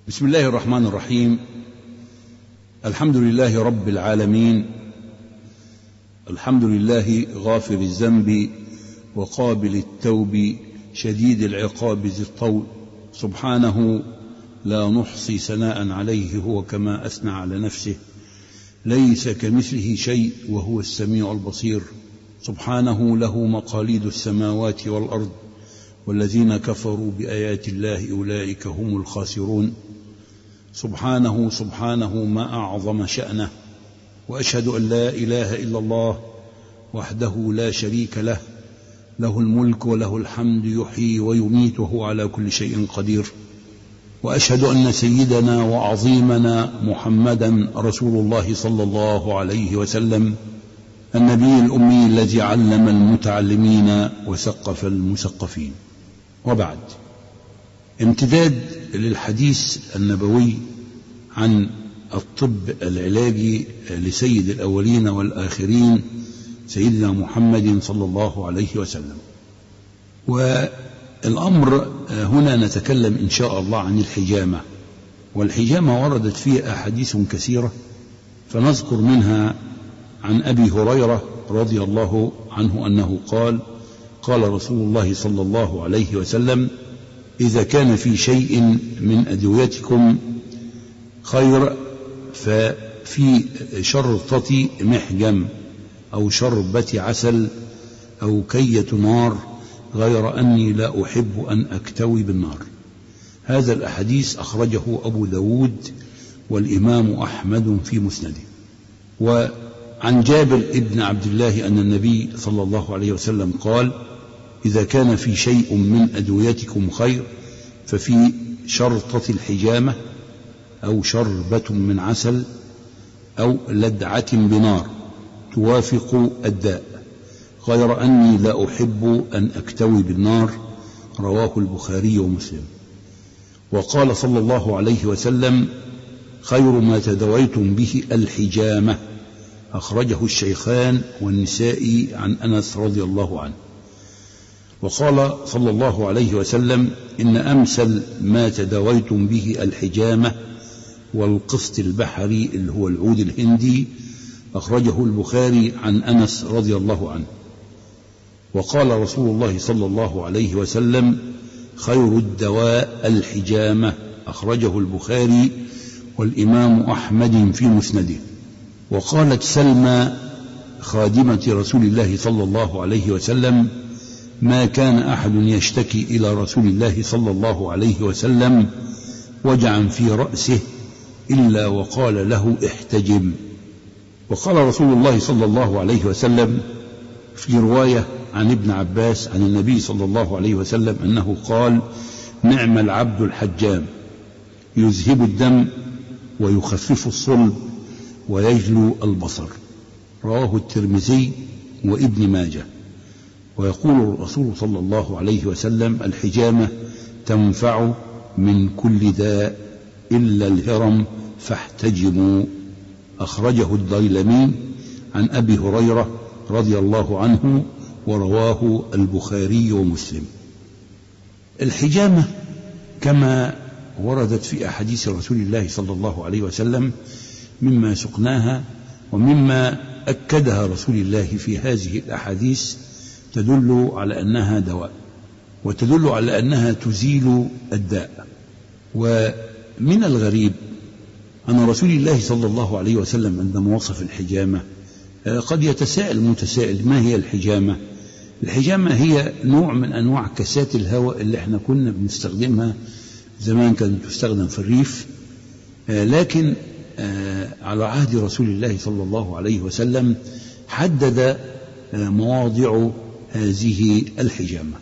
بسم الله الرحمن الرحيم الحمد لله رب العالمين الحمد لله غافر الذنب وقابل التوب شديد العقاب ذي الطول سبحانه لا نحصي ثناء عليه هو كما اثنى على نفسه ليس كمثله شيء وهو السميع البصير سبحانه له مقاليد السماوات والارض والذين كفروا بايات الله اولئك هم الخاسرون سبحانه سبحانه ما اعظم شانه واشهد ان لا اله الا الله وحده لا شريك له له الملك وله الحمد يحيي ويميت وهو على كل شيء قدير واشهد ان سيدنا وعظيمنا محمدا رسول الله صلى الله عليه وسلم النبي الامي الذي علم المتعلمين وثقف المثقفين وبعد امتداد للحديث النبوي عن الطب العلاجي لسيد الاولين والاخرين سيدنا محمد صلى الله عليه وسلم والامر هنا نتكلم ان شاء الله عن الحجامه والحجامه وردت فيها احاديث كثيره فنذكر منها عن ابي هريره رضي الله عنه انه قال قال رسول الله صلى الله عليه وسلم اذا كان في شيء من ادويتكم خير ففي شرطة محجم أو شربة عسل أو كية نار غير أني لا أحب أن أكتوي بالنار هذا الأحاديث أخرجه أبو داود والإمام أحمد في مسنده وعن جابر ابن عبد الله أن النبي صلى الله عليه وسلم قال إذا كان في شيء من أدويتكم خير ففي شرطة الحجامة أو شربة من عسل أو لدعة بنار توافق الداء غير أني لا أحب أن أكتوي بالنار رواه البخاري ومسلم وقال صلى الله عليه وسلم خير ما تدويتم به الحجامة أخرجه الشيخان والنسائي عن أنس رضي الله عنه وقال صلى الله عليه وسلم إن أمثل ما تداويتم به الحجامة والقسط البحري اللي هو العود الهندي أخرجه البخاري عن أنس رضي الله عنه وقال رسول الله صلى الله عليه وسلم خير الدواء الحجامة أخرجه البخاري والإمام أحمد في مسنده وقالت سلمى خادمة رسول الله صلى الله عليه وسلم ما كان أحد يشتكي إلى رسول الله صلى الله عليه وسلم وجعا في رأسه إلا وقال له احتجم وقال رسول الله صلى الله عليه وسلم في رواية عن ابن عباس عن النبي صلى الله عليه وسلم أنه قال نعم العبد الحجام يذهب الدم ويخفف الصلب ويجلو البصر رواه الترمذي وابن ماجه ويقول الرسول صلى الله عليه وسلم الحجامة تنفع من كل داء إلا الهرم فاحتجموا أخرجه الضيلمي عن أبي هريرة رضي الله عنه ورواه البخاري ومسلم الحجامة كما وردت في أحاديث رسول الله صلى الله عليه وسلم مما سقناها ومما أكدها رسول الله في هذه الأحاديث تدل على أنها دواء وتدل على أنها تزيل الداء ومن الغريب أن رسول الله صلى الله عليه وسلم عندما وصف الحجامة قد يتساءل متسائل ما هي الحجامة الحجامة هي نوع من أنواع كاسات الهواء اللي احنا كنا بنستخدمها زمان كانت تستخدم في الريف لكن على عهد رسول الله صلى الله عليه وسلم حدد مواضع هذه الحجامة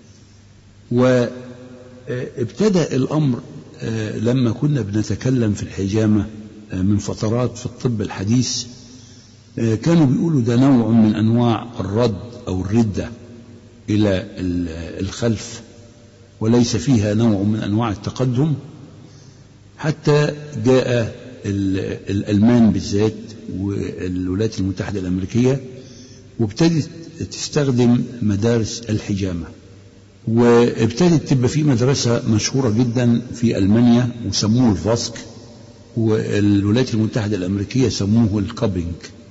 وابتدأ الأمر لما كنا بنتكلم في الحجامة من فترات في الطب الحديث كانوا بيقولوا ده نوع من أنواع الرد أو الردة إلى الخلف وليس فيها نوع من أنواع التقدم حتى جاء الألمان بالذات والولايات المتحدة الأمريكية وابتدت تستخدم مدارس الحجامة وابتدت تبقى في مدرسة مشهورة جدا في ألمانيا وسموه الفاسك والولايات المتحدة الأمريكية سموه الكابينج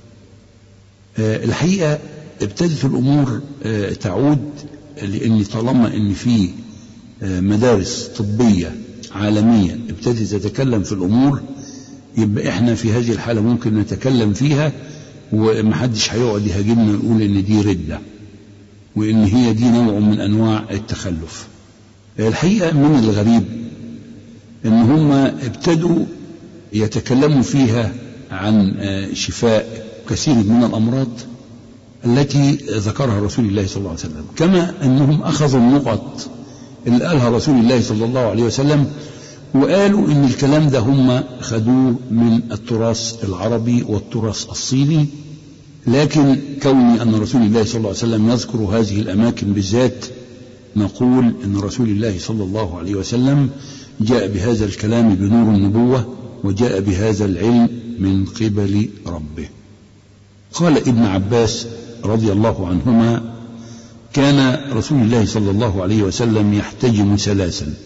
الحقيقة ابتدت الأمور تعود لأن طالما أن في مدارس طبية عالمية ابتدت تتكلم في الأمور يبقى احنا في هذه الحالة ممكن نتكلم فيها ومحدش هيقعد يهاجمنا ويقول ان دي ردة وان هي دي نوع من انواع التخلف الحقيقة من الغريب ان هم ابتدوا يتكلموا فيها عن شفاء كثير من الامراض التي ذكرها رسول الله صلى الله عليه وسلم كما انهم اخذوا النقط اللي قالها رسول الله صلى الله عليه وسلم وقالوا ان الكلام ده هم خدوه من التراث العربي والتراث الصيني لكن كوني ان رسول الله صلى الله عليه وسلم يذكر هذه الاماكن بالذات نقول ان رسول الله صلى الله عليه وسلم جاء بهذا الكلام بنور النبوه وجاء بهذا العلم من قبل ربه قال ابن عباس رضي الله عنهما كان رسول الله صلى الله عليه وسلم يحتجم ثلاثا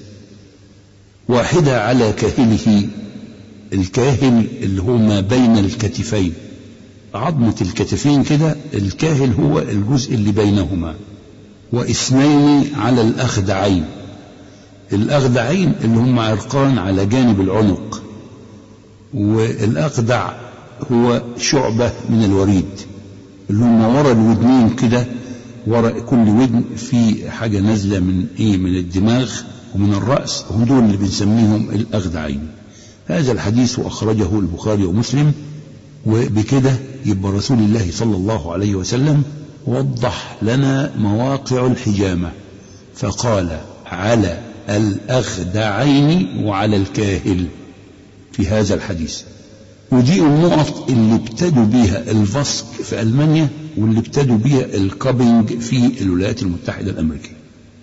واحدة على كاهله الكاهل اللي هو ما بين الكتفين عظمة الكتفين كده الكاهل هو الجزء اللي بينهما واثنين على الأخدعين الأخدعين اللي هم عرقان على جانب العنق والأخدع هو شعبة من الوريد اللي هم ورا الودنين كده ورا كل ودن في حاجة نازلة من إيه من الدماغ ومن الرأس هم دول اللي بنسميهم الأخدعين هذا الحديث أخرجه البخاري ومسلم وبكده يبقى رسول الله صلى الله عليه وسلم وضح لنا مواقع الحجامة فقال على الأخدعين وعلى الكاهل في هذا الحديث ودي النقط اللي ابتدوا بيها الفاسك في ألمانيا واللي ابتدوا بيها الكابينج في الولايات المتحدة الأمريكية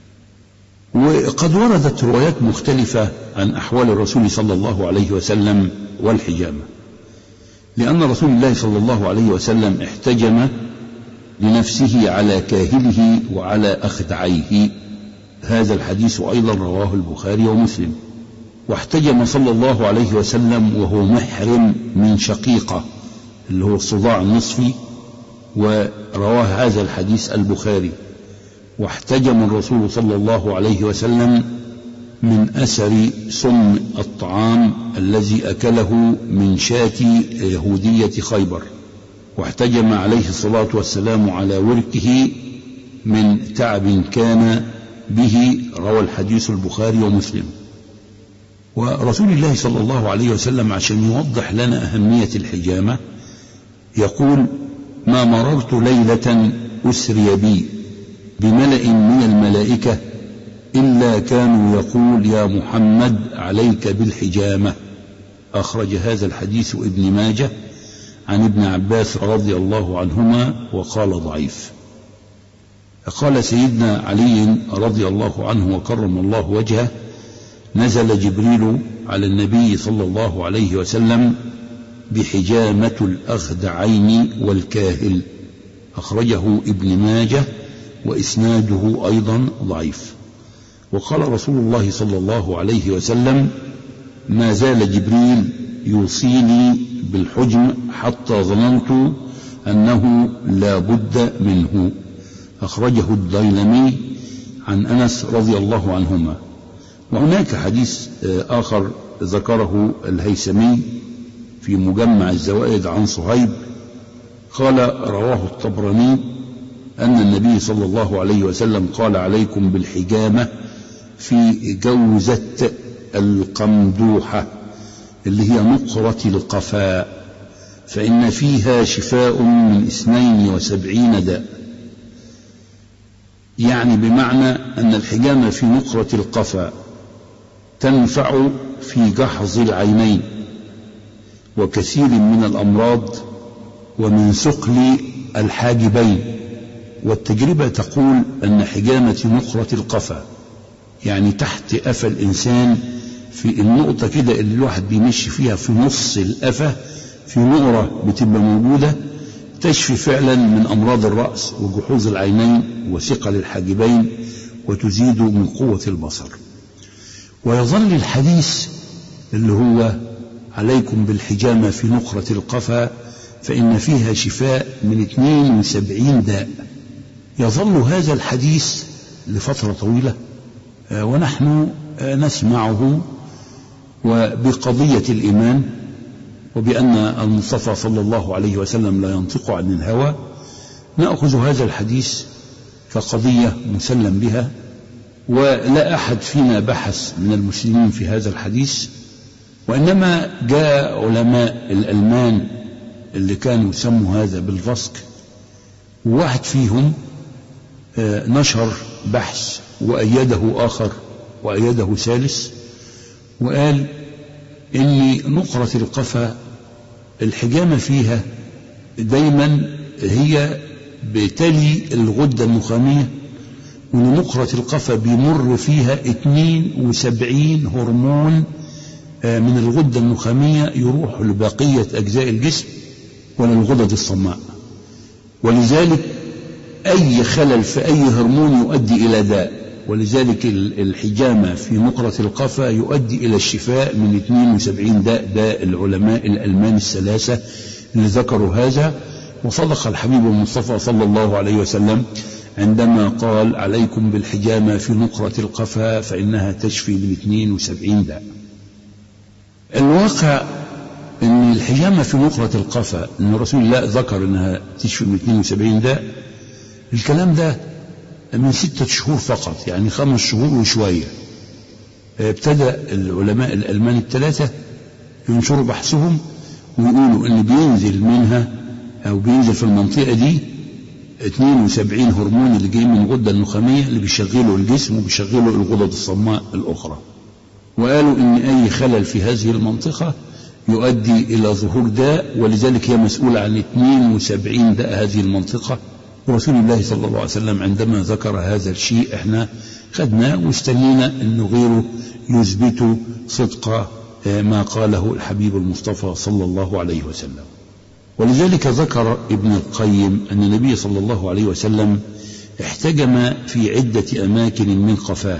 وقد وردت روايات مختلفة عن أحوال الرسول صلى الله عليه وسلم والحجامة لأن رسول الله صلى الله عليه وسلم احتجم لنفسه على كاهله وعلى أخدعيه هذا الحديث أيضا رواه البخاري ومسلم واحتجم صلى الله عليه وسلم وهو محرم من شقيقة اللي هو الصداع النصفي ورواه هذا الحديث البخاري واحتجم الرسول صلى الله عليه وسلم من أثر سم الطعام الذي أكله من شاة يهودية خيبر واحتجم عليه الصلاة والسلام على وركه من تعب كان به روى الحديث البخاري ومسلم ورسول الله صلى الله عليه وسلم عشان يوضح لنا أهمية الحجامة يقول ما مررت ليلة أسري بي بملأ من الملائكة إلا كانوا يقول يا محمد عليك بالحجامة أخرج هذا الحديث ابن ماجه عن ابن عباس رضي الله عنهما وقال ضعيف قال سيدنا علي رضي الله عنه وكرم الله وجهه نزل جبريل على النبي صلى الله عليه وسلم بحجامة الأخدعين والكاهل أخرجه ابن ماجه وإسناده أيضا ضعيف وقال رسول الله صلى الله عليه وسلم ما زال جبريل يوصيني بالحجم حتى ظننت أنه لا بد منه أخرجه الديلمي عن أنس رضي الله عنهما وهناك حديث آخر ذكره الهيثمي في مجمع الزوائد عن صهيب قال رواه الطبراني أن النبي صلى الله عليه وسلم قال عليكم بالحجامة في جوزة القمدوحة اللي هي نقرة القفاء فإن فيها شفاء من اثنين وسبعين داء يعني بمعنى أن الحجامة في نقرة القفاء تنفع في جحظ العينين وكثير من الأمراض ومن ثقل الحاجبين والتجربة تقول أن حجامة نقرة القفا يعني تحت قفا الإنسان في النقطة كده اللي الواحد بيمشي فيها في نص القفا في نقرة بتبقى موجودة تشفي فعلا من أمراض الرأس وجحوظ العينين وثقل الحاجبين وتزيد من قوة البصر ويظل الحديث اللي هو عليكم بالحجامة في نقرة القفا فإن فيها شفاء من 72 داء يظل هذا الحديث لفترة طويلة ونحن نسمعه وبقضية الإيمان وبأن المصطفى صلى الله عليه وسلم لا ينطق عن الهوى نأخذ هذا الحديث كقضية مسلم بها ولا أحد فينا بحث من المسلمين في هذا الحديث وإنما جاء علماء الألمان اللي كانوا يسموا هذا بالفسك وواحد فيهم نشر بحث وأيده آخر وأيده ثالث وقال إن نقرة القفا الحجامة فيها دايما هي بتلي الغدة النخامية ونقرة القفا بيمر فيها 72 هرمون من الغدة النخامية يروح لبقية أجزاء الجسم وللغدد الصماء ولذلك أي خلل في أي هرمون يؤدي إلى داء ولذلك الحجامة في نقرة القفا يؤدي إلى الشفاء من 72 داء داء العلماء الألمان الثلاثة اللي ذكروا هذا وصدق الحبيب المصطفى صلى الله عليه وسلم عندما قال عليكم بالحجامة في نقرة القفا فإنها تشفي من 72 داء الواقع ان الحجامه في نقره القفا ان رسول الله ذكر انها تشفي من 72 داء الكلام ده من ستة شهور فقط يعني خمس شهور وشوية ابتدأ العلماء الألمان الثلاثة ينشروا بحثهم ويقولوا ان بينزل منها او بينزل في المنطقة دي 72 هرمون اللي جايين من الغدة النخامية اللي بيشغلوا الجسم وبيشغلوا الغدد الصماء الأخرى وقالوا ان اي خلل في هذه المنطقة يؤدي الى ظهور داء ولذلك هي مسؤولة عن 72 داء هذه المنطقة ورسول الله صلى الله عليه وسلم عندما ذكر هذا الشيء احنا خدناه واستنينا انه غيره يثبت صدق ما قاله الحبيب المصطفى صلى الله عليه وسلم ولذلك ذكر ابن القيم ان النبي صلى الله عليه وسلم احتجم في عدة اماكن من قفاه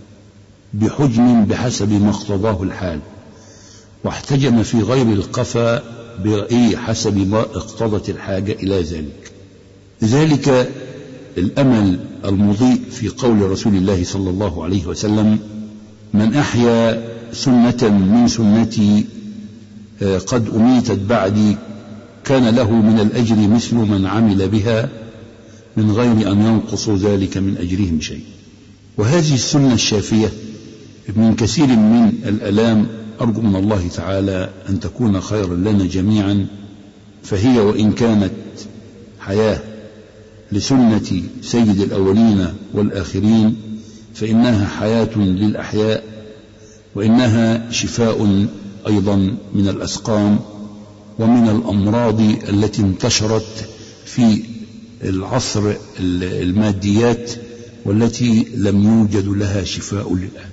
بحجم بحسب ما اقتضاه الحال واحتجم في غير القفا برأي حسب ما اقتضت الحاجة إلى ذلك لذلك الأمل المضيء في قول رسول الله صلى الله عليه وسلم من أحيا سنة من سنتي قد أميتت بعدي كان له من الأجر مثل من عمل بها من غير أن ينقص ذلك من أجرهم شيء وهذه السنة الشافية من كثير من الألام أرجو من الله تعالى أن تكون خيرا لنا جميعا فهي وإن كانت حياة لسنة سيد الأولين والآخرين فإنها حياة للأحياء وإنها شفاء أيضا من الأسقام ومن الأمراض التي انتشرت في العصر الماديات والتي لم يوجد لها شفاء للآن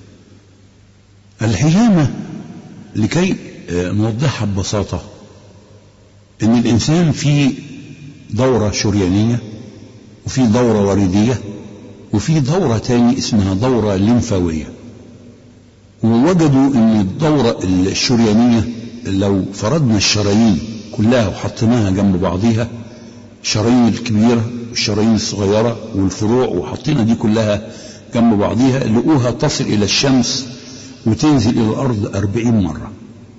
الحجامة لكي نوضحها ببساطة ان الانسان في دورة شريانية وفي دورة وريدية وفي دورة تاني اسمها دورة لمفاوية ووجدوا ان الدورة الشريانية لو فرضنا الشرايين كلها وحطيناها جنب بعضيها الشرايين الكبيرة والشرايين الصغيرة والفروع وحطينا دي كلها جنب بعضيها لقوها تصل إلى الشمس وتنزل إلى الأرض أربعين مرة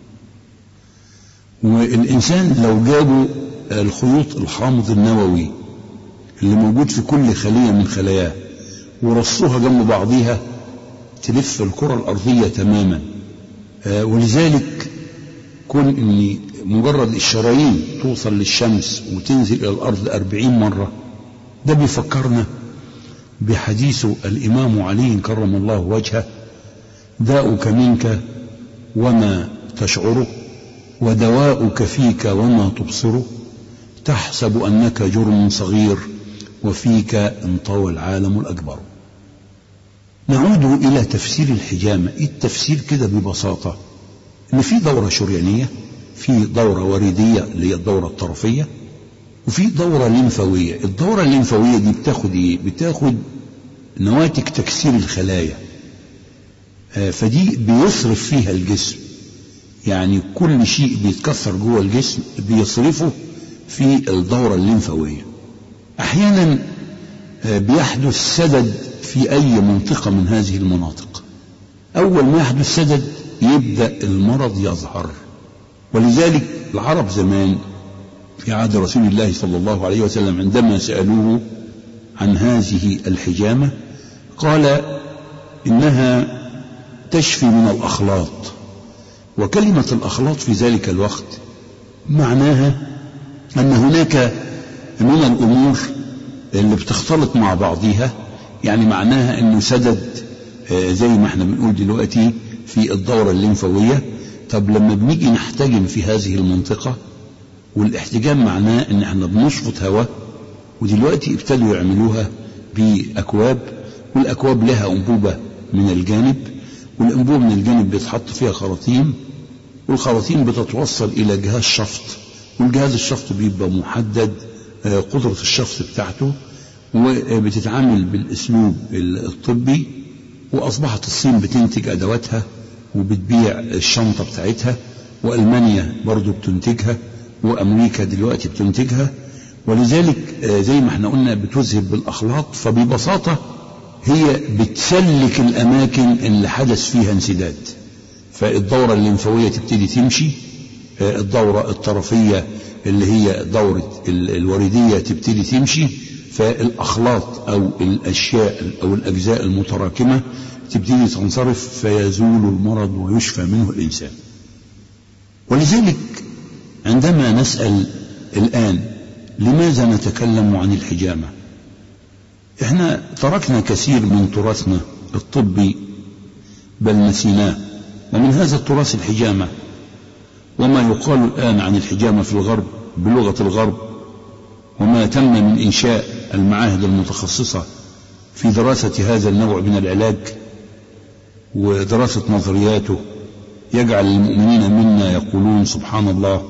والإنسان لو جابوا الخيوط الحامض النووي اللي موجود في كل خلية من خلاياه ورصوها جنب بعضيها تلف الكرة الأرضية تماما ولذلك كون ان مجرد الشرايين توصل للشمس وتنزل الى الارض أربعين مرة ده بيفكرنا بحديث الامام علي كرم الله وجهه داؤك منك وما تشعره ودواؤك فيك وما تبصره تحسب انك جرم صغير وفيك انطوى العالم الاكبر نعود الى تفسير الحجامه ايه التفسير كده ببساطه ان في دوره شريانيه في دوره وريديه اللي هي الدوره الطرفيه وفي دوره ليمفاويه الدوره الليمفاويه دي بتاخد ايه بتاخد نواتج تكسير الخلايا فدي بيصرف فيها الجسم يعني كل شيء بيتكسر جوه الجسم بيصرفه في الدورة الليمفاوية أحيانا بيحدث سدد في أي منطقة من هذه المناطق أول ما يحدث سدد يبدأ المرض يظهر ولذلك العرب زمان في عهد رسول الله صلى الله عليه وسلم عندما سألوه عن هذه الحجامة قال إنها تشفي من الأخلاط وكلمة الأخلاط في ذلك الوقت معناها أن هناك من الأمور اللي بتختلط مع بعضها يعني معناها أنه سدد زي ما احنا بنقول دلوقتي في الدورة الليمفاوية طب لما بنيجي نحتجم في هذه المنطقة والاحتجام معناه ان احنا بنشفط هواء ودلوقتي ابتدوا يعملوها بأكواب والأكواب لها أنبوبة من الجانب والأنبوبة من الجانب بيتحط فيها خراطيم والخراطيم بتتوصل إلى جهاز شفط والجهاز الشفط بيبقى محدد قدرة الشفط بتاعته وبتتعامل بالأسلوب الطبي وأصبحت الصين بتنتج أدواتها وبتبيع الشنطة بتاعتها وألمانيا برضو بتنتجها وأمريكا دلوقتي بتنتجها ولذلك زي ما احنا قلنا بتذهب بالأخلاط فببساطة هي بتسلك الأماكن اللي حدث فيها انسداد فالدورة الليمفاوية تبتدي تمشي الدورة الطرفية اللي هي دورة الوردية تبتدي تمشي فالأخلاط أو الأشياء أو الأجزاء المتراكمة تبتدي تنصرف فيزول المرض ويشفى منه الإنسان ولذلك عندما نسأل الآن لماذا نتكلم عن الحجامة احنا تركنا كثير من تراثنا الطبي بل نسيناه ومن هذا التراث الحجامة وما يقال الآن عن الحجامة في الغرب بلغة الغرب وما تم من إنشاء المعاهد المتخصصة في دراسة هذا النوع من العلاج ودراسة نظرياته يجعل المؤمنين منا يقولون سبحان الله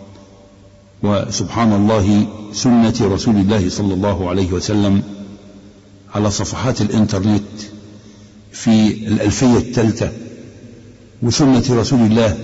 وسبحان الله سنة رسول الله صلى الله عليه وسلم على صفحات الانترنت في الألفية الثالثة وسنة رسول الله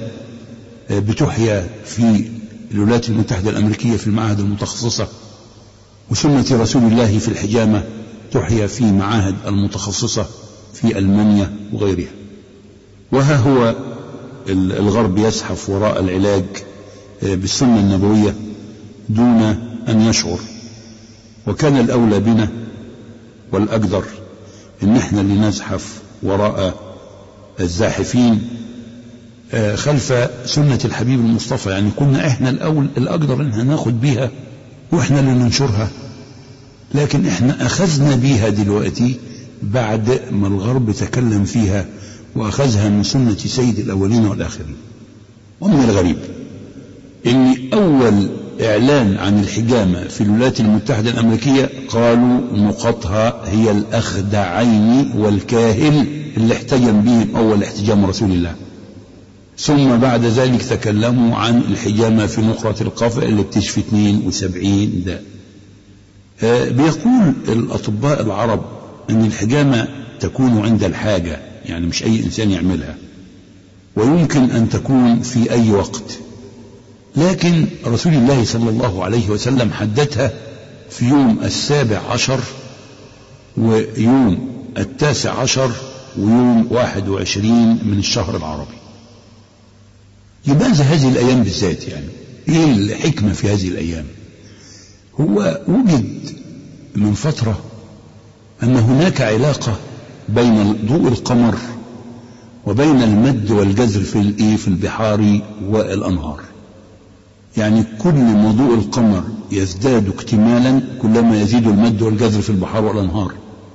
بتحيا في الولايات المتحدة الأمريكية في المعاهد المتخصصة وسنة رسول الله في الحجامة تحيا في معاهد المتخصصة في ألمانيا وغيرها وها هو الغرب يزحف وراء العلاج بالسنة النبوية دون أن يشعر وكان الأولى بنا والأقدر إن احنا اللي نزحف وراء الزاحفين خلف سنة الحبيب المصطفى يعني كنا احنا الأول الأقدر إن هناخد بيها واحنا اللي ننشرها لكن احنا أخذنا بيها دلوقتي بعد ما الغرب تكلم فيها وأخذها من سنة سيد الأولين والآخرين ومن الغريب إن أول إعلان عن الحجامة في الولايات المتحدة الأمريكية قالوا نقطها هي الأخدعين والكاهل اللي احتجم بهم أول احتجام رسول الله ثم بعد ذلك تكلموا عن الحجامة في نقرة القفا اللي بتشفي 72 داء بيقول الأطباء العرب أن الحجامة تكون عند الحاجة يعني مش أي إنسان يعملها ويمكن أن تكون في أي وقت لكن رسول الله صلى الله عليه وسلم حددها في يوم السابع عشر ويوم التاسع عشر ويوم واحد وعشرين من الشهر العربي لماذا هذه الأيام بالذات يعني إيه الحكمة في هذه الأيام هو وجد من فترة أن هناك علاقة بين ضوء القمر وبين المد والجزر في الايه في البحار والانهار يعني كل ما ضوء القمر يزداد اكتمالا كلما يزيد المد والجزر في البحار والانهار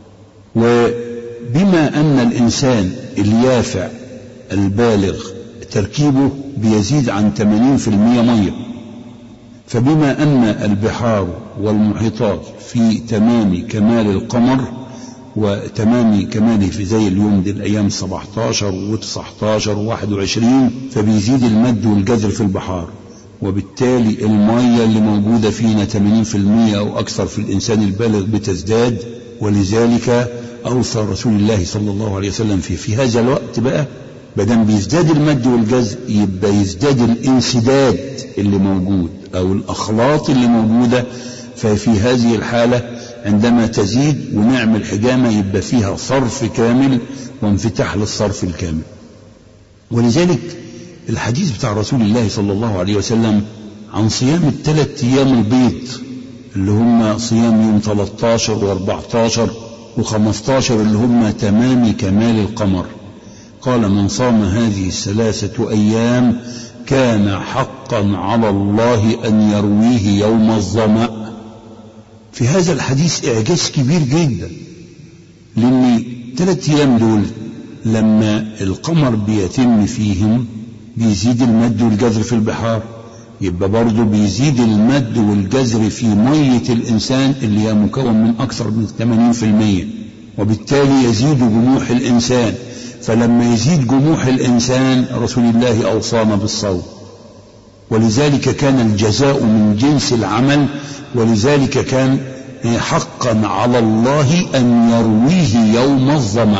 وبما ان الانسان اليافع البالغ تركيبه بيزيد عن 80% ميه فبما ان البحار والمحيطات في تمام كمال القمر وتمام كماله في زي اليوم دي الأيام 17 و19 و21 فبيزيد المد والجزر في البحار وبالتالي المية اللي موجودة فينا 80% أو أكثر في الإنسان البالغ بتزداد ولذلك أوصى رسول الله صلى الله عليه وسلم في في هذا الوقت بقى بدل بيزداد المد والجزء يبقى يزداد الانسداد اللي موجود أو الأخلاط اللي موجودة ففي هذه الحالة عندما تزيد ونعمل حجامة يبقى فيها صرف كامل وانفتاح للصرف الكامل ولذلك الحديث بتاع رسول الله صلى الله عليه وسلم عن صيام الثلاث أيام البيض اللي هم صيام يوم 13 و14 و15 اللي هم تمام كمال القمر قال من صام هذه الثلاثة أيام كان حقا على الله أن يرويه يوم الظمأ في هذا الحديث إعجاز كبير جدا لأن ثلاث أيام دول لما القمر بيتم فيهم بيزيد المد والجزر في البحار يبقى برضه بيزيد المد والجزر في مية الإنسان اللي هي مكون من أكثر من 80% وبالتالي يزيد جموح الإنسان فلما يزيد جموح الإنسان رسول الله أوصانا بالصوم ولذلك كان الجزاء من جنس العمل ولذلك كان حقا على الله أن يرويه يوم الظمأ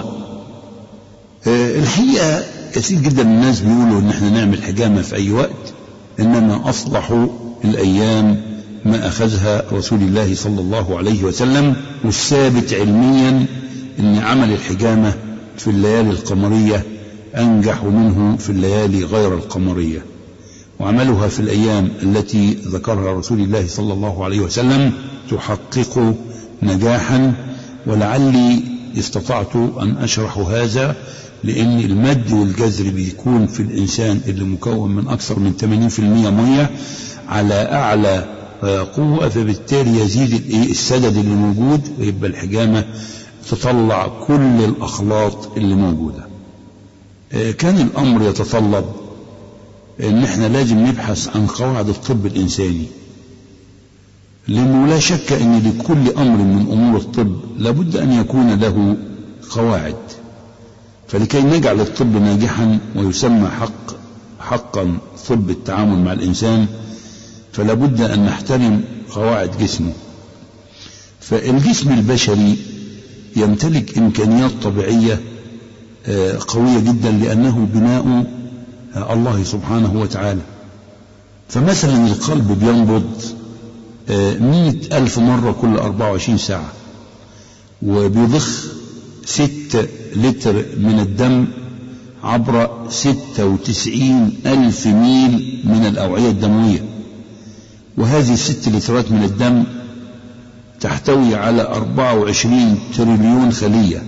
الحقيقة كثير جدا من الناس بيقولوا ان احنا نعمل حجامة في اي وقت انما اصلح الايام ما اخذها رسول الله صلى الله عليه وسلم والثابت علميا ان عمل الحجامة في الليالي القمرية انجح منه في الليالي غير القمرية وعملها في الايام التي ذكرها رسول الله صلى الله عليه وسلم تحقق نجاحا ولعلي استطعت ان اشرح هذا لأن المد والجزر بيكون في الإنسان اللي مكون من أكثر من 80% مية على أعلى قوة فبالتالي يزيد السدد اللي موجود ويبقى الحجامة تطلع كل الأخلاط اللي موجودة كان الأمر يتطلب أن احنا لازم نبحث عن قواعد الطب الإنساني لأنه لا شك أن لكل أمر من أمور الطب لابد أن يكون له قواعد فلكي نجعل الطب ناجحا ويسمى حق حقا طب التعامل مع الإنسان فلا بد أن نحترم قواعد جسمه فالجسم البشري يمتلك إمكانيات طبيعية قوية جدا لأنه بناء الله سبحانه وتعالى فمثلا القلب بينبض مئة ألف مرة كل 24 ساعة وبيضخ ستة لتر من الدم عبر ستة وتسعين ألف ميل من الأوعية الدموية وهذه الست لترات من الدم تحتوي على أربعة وعشرين تريليون خلية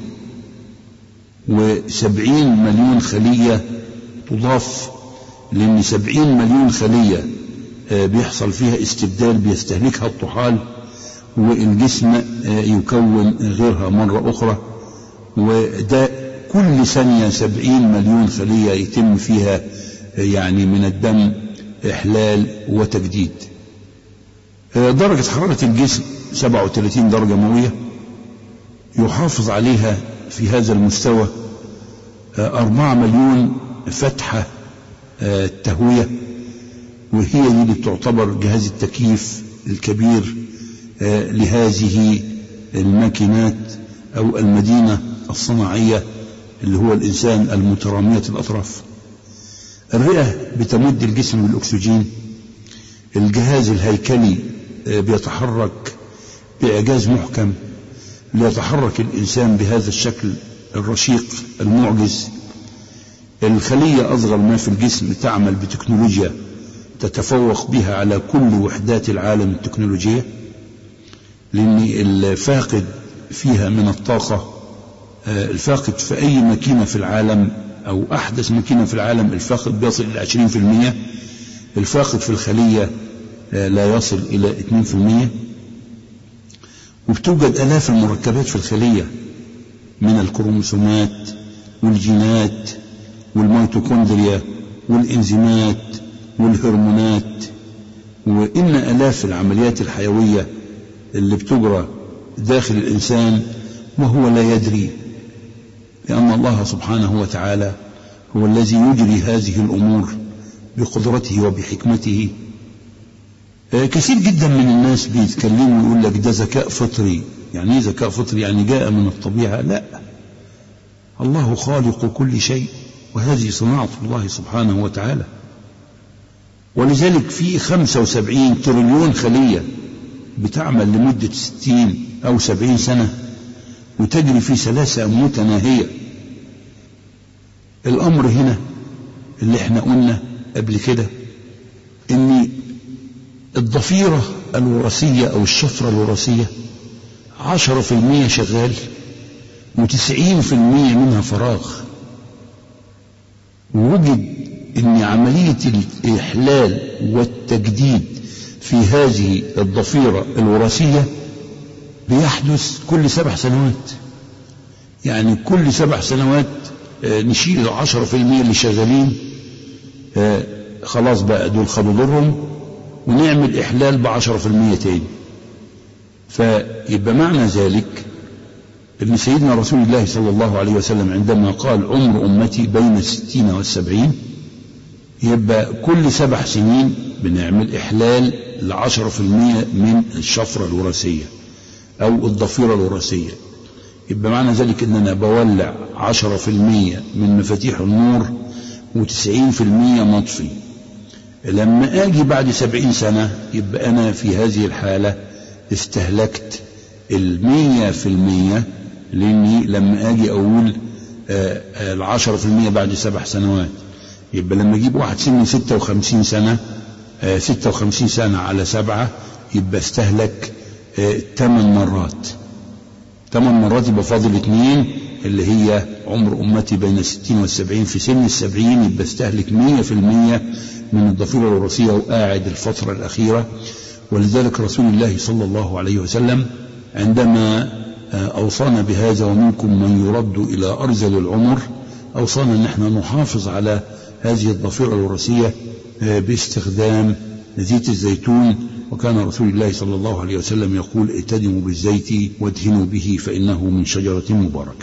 وسبعين مليون خلية تضاف لأن سبعين مليون خلية بيحصل فيها استبدال بيستهلكها الطحال والجسم يكون غيرها مرة أخرى وده كل ثانية سبعين مليون خلية يتم فيها يعني من الدم إحلال وتجديد درجة حرارة الجسم 37 درجة مئوية يحافظ عليها في هذا المستوى أربعة مليون فتحة تهوية وهي دي اللي تعتبر جهاز التكييف الكبير لهذه الماكينات أو المدينة الصناعية اللي هو الإنسان المترامية الأطراف الرئة بتمد الجسم بالأكسجين الجهاز الهيكلي بيتحرك بإعجاز محكم ليتحرك الإنسان بهذا الشكل الرشيق المعجز الخلية أصغر ما في الجسم تعمل بتكنولوجيا تتفوق بها على كل وحدات العالم التكنولوجية لأن الفاقد فيها من الطاقة الفاقد في أي ماكينة في العالم أو أحدث ماكينة في العالم الفاقد بيصل إلى 20% الفاقد في الخلية لا يصل إلى 2% وبتوجد آلاف المركبات في الخلية من الكروموسومات والجينات والميتوكوندريا والإنزيمات والهرمونات وإن آلاف العمليات الحيوية اللي بتجرى داخل الإنسان وهو لا يدري لأن الله سبحانه وتعالى هو الذي يجري هذه الأمور بقدرته وبحكمته كثير جدا من الناس بيتكلموا ويقول لك ده ذكاء فطري يعني ايه ذكاء فطري يعني جاء من الطبيعة لا الله خالق كل شيء وهذه صناعة الله سبحانه وتعالى ولذلك في 75 تريليون خلية بتعمل لمدة 60 أو 70 سنة وتجري في سلاسة متناهية الأمر هنا اللي احنا قلنا قبل كده ان الضفيرة الوراثية أو الشفرة الوراثية عشرة في المية شغال وتسعين في المية منها فراغ ووجد أن عملية الإحلال والتجديد في هذه الضفيرة الوراثية بيحدث كل سبع سنوات يعني كل سبع سنوات نشيل العشرة في المية اللي شغالين خلاص بقى دول خدوا دورهم ونعمل إحلال بعشرة في المية تاني فيبقى معنى ذلك ابن سيدنا رسول الله صلى الله عليه وسلم عندما قال عمر أمتي بين الستين والسبعين يبقى كل سبع سنين بنعمل إحلال لعشرة في المية من الشفرة الوراثية أو الضفيرة الوراثية يبقى معنى ذلك أن أنا بولع عشرة في المية من مفاتيح النور وتسعين في المية مطفي لما أجي بعد سبعين سنة يبقى أنا في هذه الحالة استهلكت المية في المية لأني لما أجي أقول العشرة في المية بعد سبع سنوات يبقى لما أجيب واحد سن ستة وخمسين سنة ستة وخمسين سنة على سبعة يبقى استهلك ثمان مرات ثمان مرات يبقى فاضل اثنين اللي هي عمر أمتي بين الستين والسبعين في سن السبعين يبقى استهلك مية في المية من الضفيرة الوراثية وقاعد الفترة الأخيرة ولذلك رسول الله صلى الله عليه وسلم عندما أوصانا بهذا ومنكم من يرد إلى أرذل العمر أوصانا أن احنا نحافظ على هذه الضفيرة الوراثية باستخدام زيت الزيتون وكان رسول الله صلى الله عليه وسلم يقول اتدموا بالزيت وادهنوا به فإنه من شجرة مباركة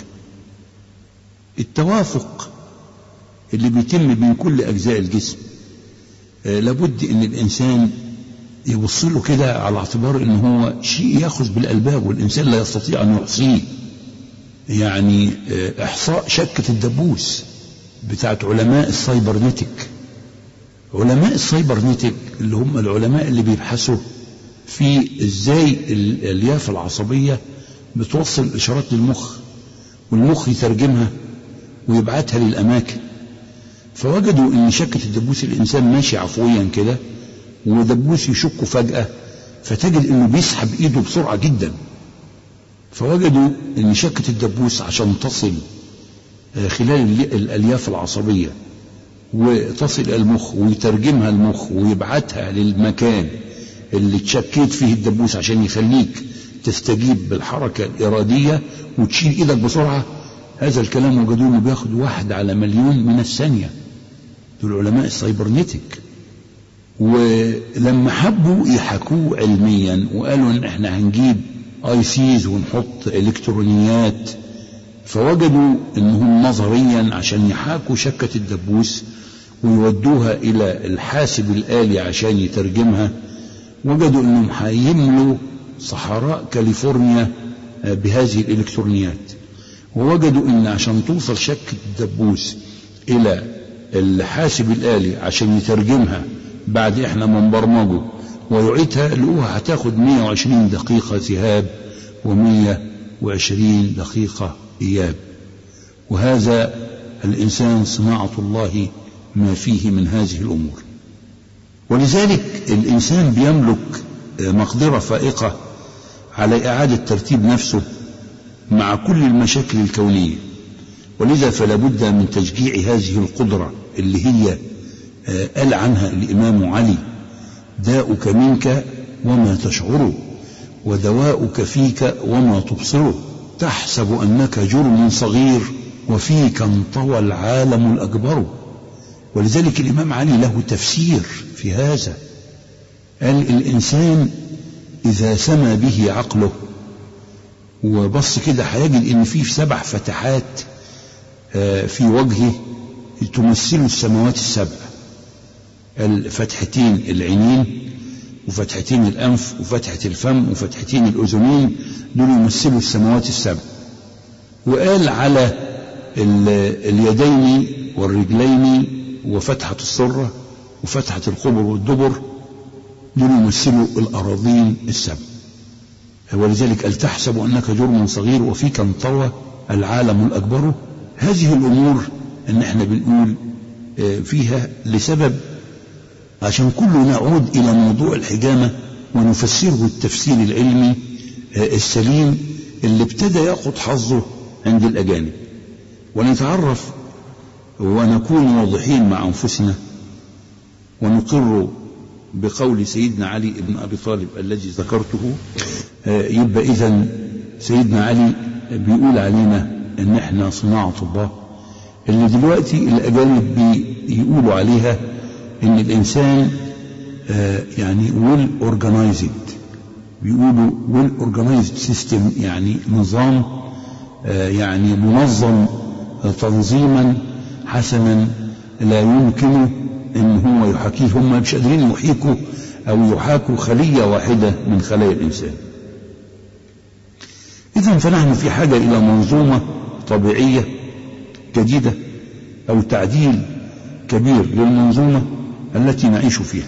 التوافق اللي بيتم بين كل أجزاء الجسم لابد ان الانسان يبص له كده على اعتبار ان هو شيء ياخذ بالالباب والانسان لا يستطيع ان يحصيه يعني احصاء شكة الدبوس بتاعت علماء السايبرنتيك علماء السايبرنتيك اللي هم العلماء اللي بيبحثوا في ازاي الالياف العصبية بتوصل اشارات للمخ والمخ يترجمها ويبعتها للاماكن فوجدوا ان شكة الدبوس الانسان ماشي عفويا كده ودبوس يشكه فجأة فتجد انه بيسحب ايده بسرعة جدا فوجدوا ان شكة الدبوس عشان تصل خلال الالياف العصبية وتصل الى المخ ويترجمها المخ ويبعتها للمكان اللي تشكيت فيه الدبوس عشان يخليك تستجيب بالحركة الإرادية وتشيل إيدك بسرعة هذا الكلام وجدوه انه بياخد واحد على مليون من الثانية دول علماء السايبرنتيك ولما حبوا يحكوه علميا وقالوا ان احنا هنجيب اي سيز ونحط الكترونيات فوجدوا انهم نظريا عشان يحاكوا شكة الدبوس ويودوها الى الحاسب الالي عشان يترجمها وجدوا انهم هيملوا صحراء كاليفورنيا بهذه الالكترونيات ووجدوا ان عشان توصل شكة الدبوس الى الحاسب الآلي عشان يترجمها بعد احنا ما نبرمجه ويعيدها لقوها هتاخد 120 دقيقة ذهاب و120 دقيقة إياب وهذا الإنسان صناعة الله ما فيه من هذه الأمور ولذلك الإنسان بيملك مقدرة فائقة على إعادة ترتيب نفسه مع كل المشاكل الكونية ولذا فلا بد من تشجيع هذه القدرة اللي هي قال عنها الإمام علي داؤك منك وما تشعره ودواؤك فيك وما تبصره تحسب أنك جرم صغير وفيك انطوى العالم الأكبر ولذلك الإمام علي له تفسير في هذا قال الإنسان إذا سمى به عقله وبص كده هيجد إن في سبع فتحات في وجهه تمثل السماوات السبع الفتحتين العينين وفتحتين الأنف وفتحة الفم وفتحتين الأذنين دول يمثلوا السماوات السبع وقال على اليدين والرجلين وفتحة السرة وفتحة القبر والدبر دول يمثلوا الأراضين السبع ولذلك قال تحسب أنك جرم صغير وفيك انطوى العالم الأكبر هذه الأمور أن احنا بنقول فيها لسبب عشان كله نعود إلى موضوع الحجامة ونفسره التفسير العلمي السليم اللي ابتدى يأخذ حظه عند الأجانب ونتعرف ونكون واضحين مع أنفسنا ونقر بقول سيدنا علي بن أبي طالب الذي ذكرته يبقى إذا سيدنا علي بيقول علينا إن إحنا صناعة الله اللي دلوقتي الأجانب بيقولوا عليها إن الإنسان يعني ويل أورجنايزد بيقولوا ويل أورجنايزد سيستم يعني نظام يعني منظم تنظيما حسنا لا يمكن ان هو يحاكيه هم مش قادرين يحيكوا او يحاكوا خليه واحده من خلايا الانسان اذا فنحن في حاجه الى منظومه طبيعيه جديده او تعديل كبير للمنظومه التي نعيش فيها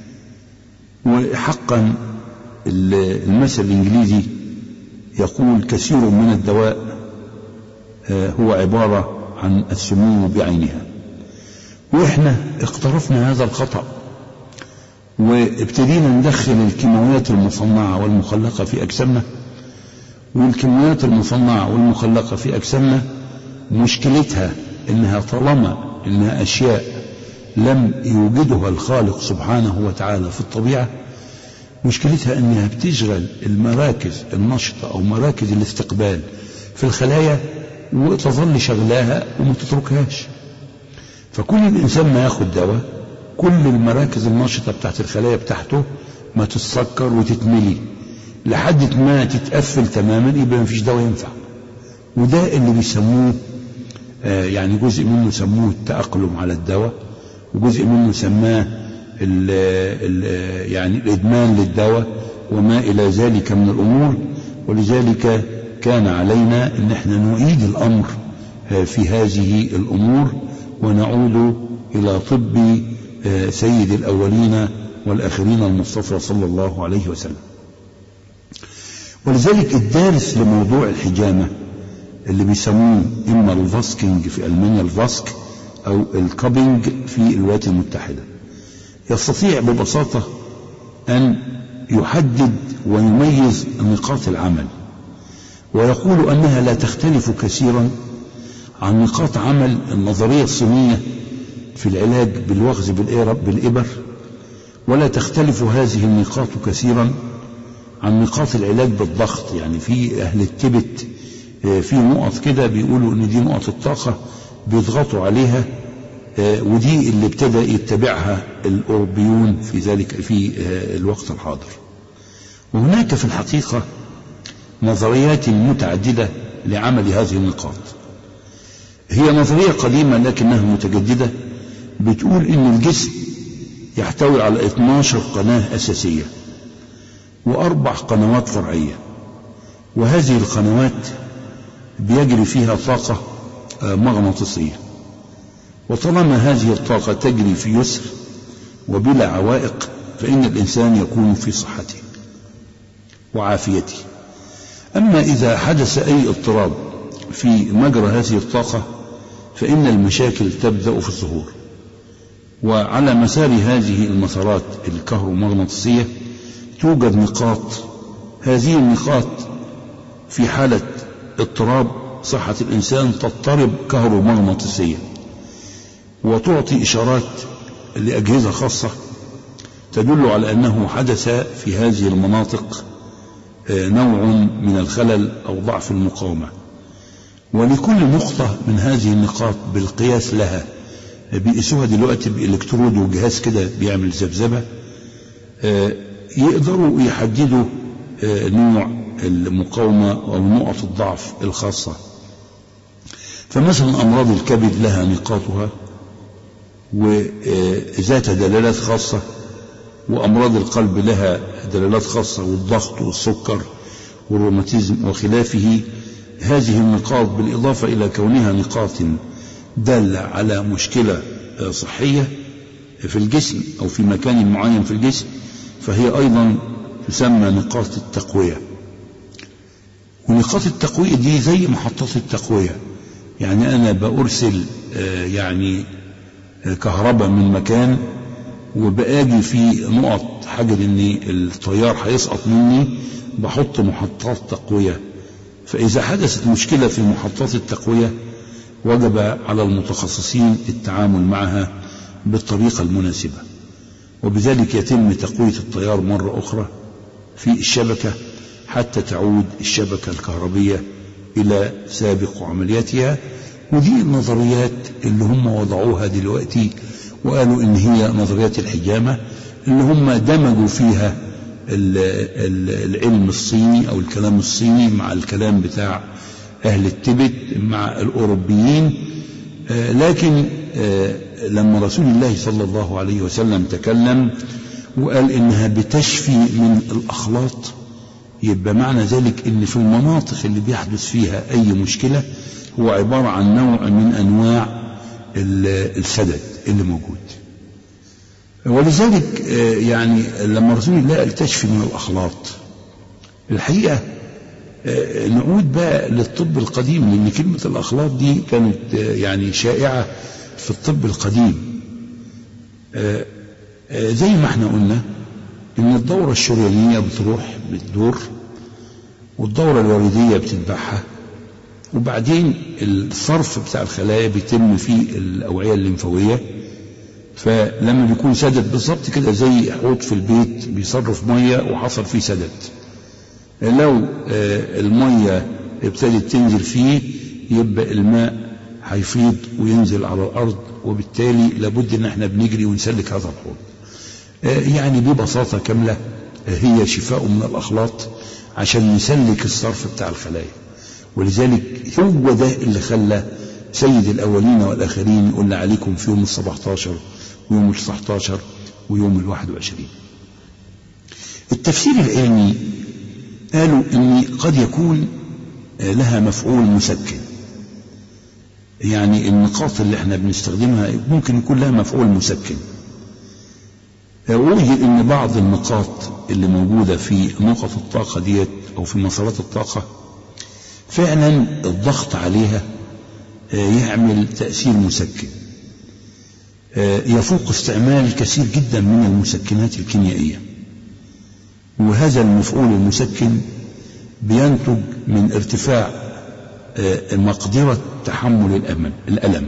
وحقا المثل الانجليزي يقول كثير من الدواء هو عباره عن السموم بعينها واحنا اقترفنا هذا الخطأ وابتدينا ندخل الكيماويات المصنعة والمخلقة في أجسامنا والكيماويات المصنعة والمخلقة في أجسامنا مشكلتها إنها طالما إنها أشياء لم يوجدها الخالق سبحانه وتعالى في الطبيعة مشكلتها إنها بتشغل المراكز النشطة أو مراكز الاستقبال في الخلايا وتظل شغلاها وما تتركهاش فكل الإنسان ما ياخد دواء كل المراكز النشطة بتاعت الخلايا بتاعته ما تتسكر وتتملي لحد ما تتقفل تماما يبقى ما فيش دواء ينفع وده اللي بيسموه آه يعني جزء منه سموه التأقلم على الدواء وجزء منه سماه ال ال يعني الإدمان للدواء وما إلى ذلك من الأمور ولذلك كان علينا أن احنا نعيد الأمر آه في هذه الأمور ونعود إلى طب سيد الأولين والآخرين المصطفى صلى الله عليه وسلم ولذلك الدارس لموضوع الحجامة اللي بيسموه إما الفاسكينج في ألمانيا الفاسك أو الكابينج في الولايات المتحدة يستطيع ببساطة أن يحدد ويميز نقاط العمل ويقول أنها لا تختلف كثيرا عن نقاط عمل النظرية الصينية في العلاج بالوغز بالإبر ولا تختلف هذه النقاط كثيرا عن نقاط العلاج بالضغط يعني في أهل التبت في نقط كده بيقولوا إن دي نقط الطاقة بيضغطوا عليها ودي اللي ابتدى يتبعها الأوروبيون في ذلك في الوقت الحاضر وهناك في الحقيقة نظريات متعددة لعمل هذه النقاط هي نظرية قديمة لكنها متجددة بتقول إن الجسم يحتوي على 12 قناة أساسية وأربع قنوات فرعية وهذه القنوات بيجري فيها طاقة مغناطيسية وطالما هذه الطاقة تجري في يسر وبلا عوائق فإن الإنسان يكون في صحته وعافيته أما إذا حدث أي اضطراب في مجرى هذه الطاقة فإن المشاكل تبدأ في الظهور وعلى مسار هذه المسارات الكهرومغناطيسية توجد نقاط هذه النقاط في حالة اضطراب صحة الإنسان تضطرب كهرومغناطيسيا وتعطي إشارات لأجهزة خاصة تدل على أنه حدث في هذه المناطق نوع من الخلل أو ضعف المقاومة ولكل نقطة من هذه النقاط بالقياس لها بيقيسوها دلوقتي بإلكترود وجهاز كده بيعمل ذبذبة يقدروا يحددوا نوع المقاومة أو نقط الضعف الخاصة فمثلا أمراض الكبد لها نقاطها وذات دلالات خاصة وأمراض القلب لها دلالات خاصة والضغط والسكر والروماتيزم وخلافه هذه النقاط بالإضافة إلى كونها نقاط دالة على مشكلة صحية في الجسم أو في مكان معين في الجسم فهي أيضا تسمى نقاط التقوية ونقاط التقوية دي زي محطات التقوية يعني أنا بأرسل يعني كهرباء من مكان وباجي في نقط حاجة ان الطيار هيسقط مني بحط محطات تقوية فإذا حدثت مشكلة في محطات التقوية وجب على المتخصصين التعامل معها بالطريقة المناسبة وبذلك يتم تقوية التيار مرة أخرى في الشبكة حتى تعود الشبكة الكهربية إلى سابق عملياتها ودي النظريات اللي هم وضعوها دلوقتي وقالوا إن هي نظريات الحجامة اللي هم دمجوا فيها العلم الصيني أو الكلام الصيني مع الكلام بتاع أهل التبت مع الأوروبيين لكن لما رسول الله صلى الله عليه وسلم تكلم وقال إنها بتشفي من الأخلاط يبقى معنى ذلك إن في المناطق اللي بيحدث فيها أي مشكلة هو عبارة عن نوع من أنواع السدد اللي موجود ولذلك يعني لما رسول الله قال تشفي من الأخلاط الحقيقة نعود بقى للطب القديم لأن كلمة الأخلاط دي كانت يعني شائعة في الطب القديم زي ما احنا قلنا ان الدورة الشريانية بتروح بتدور والدورة الوردية بتتبعها وبعدين الصرف بتاع الخلايا بيتم في الأوعية الليمفاوية فلما بيكون سدد بالظبط كده زي حوض في البيت بيصرف مية وحصل فيه سدد لو المية ابتدت تنزل فيه يبقى الماء هيفيض وينزل على الأرض وبالتالي لابد ان احنا بنجري ونسلك هذا الحوض يعني ببساطة كاملة هي شفاء من الأخلاط عشان نسلك الصرف بتاع الخلايا ولذلك هو ده اللي خلى سيد الأولين والآخرين يقول عليكم في يوم السبعتاشر ويوم التسعتاشر ويوم الواحد وعشرين التفسير العلمي قالوا ان قد يكون لها مفعول مسكن يعني النقاط اللي احنا بنستخدمها ممكن يكون لها مفعول مسكن وجد ان بعض النقاط اللي موجودة في نقط الطاقة ديت او في مسارات الطاقة فعلا الضغط عليها يعمل تأثير مسكن يفوق استعمال كثير جدا من المسكنات الكيميائية وهذا المفعول المسكن بينتج من ارتفاع مقدرة تحمل الأمل الألم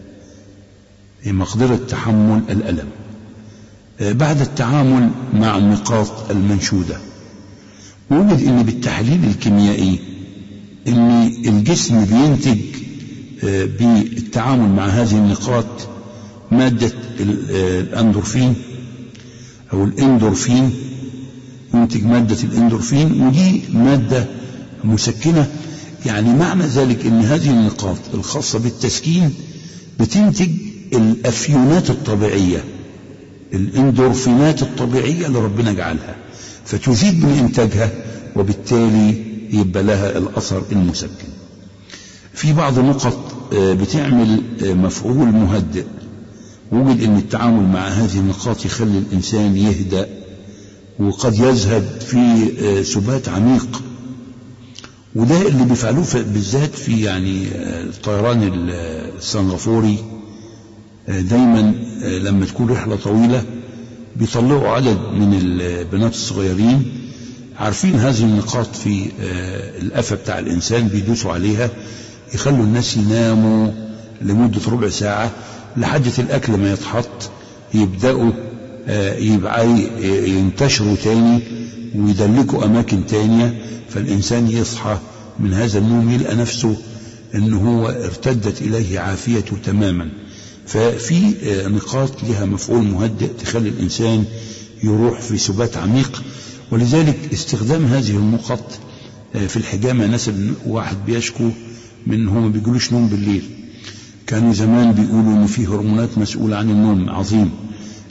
مقدرة تحمل الألم بعد التعامل مع النقاط المنشودة وجد ان بالتحليل الكيميائي ان الجسم بينتج بالتعامل مع هذه النقاط مادة الاندورفين او الاندورفين ينتج مادة الاندورفين ودي مادة مسكنة يعني معنى ذلك ان هذه النقاط الخاصة بالتسكين بتنتج الافيونات الطبيعية الاندورفينات الطبيعية اللي ربنا جعلها فتزيد من انتاجها وبالتالي يبقى لها الاثر المسكن في بعض النقط بتعمل مفعول مهدئ وجد ان التعامل مع هذه النقاط يخلي الانسان يهدأ وقد يذهب في سبات عميق وده اللي بيفعلوه بالذات في يعني الطيران السنغافوري دايما لما تكون رحلة طويلة بيطلعوا عدد من البنات الصغيرين عارفين هذه النقاط في القفا بتاع الإنسان بيدوسوا عليها يخلوا الناس يناموا لمدة ربع ساعة لحد الأكل ما يتحط يبدأوا يبقى ينتشروا تاني ويدلكوا أماكن تانية فالإنسان يصحى من هذا النوم يلقى نفسه أنه هو ارتدت إليه عافيته تماما ففي نقاط لها مفعول مهدئ تخلي الإنسان يروح في سبات عميق ولذلك استخدام هذه النقط في الحجامة نسب واحد بيشكو من هو ما بيجيلوش نوم بالليل كانوا زمان بيقولوا ان في هرمونات مسؤولة عن النوم عظيم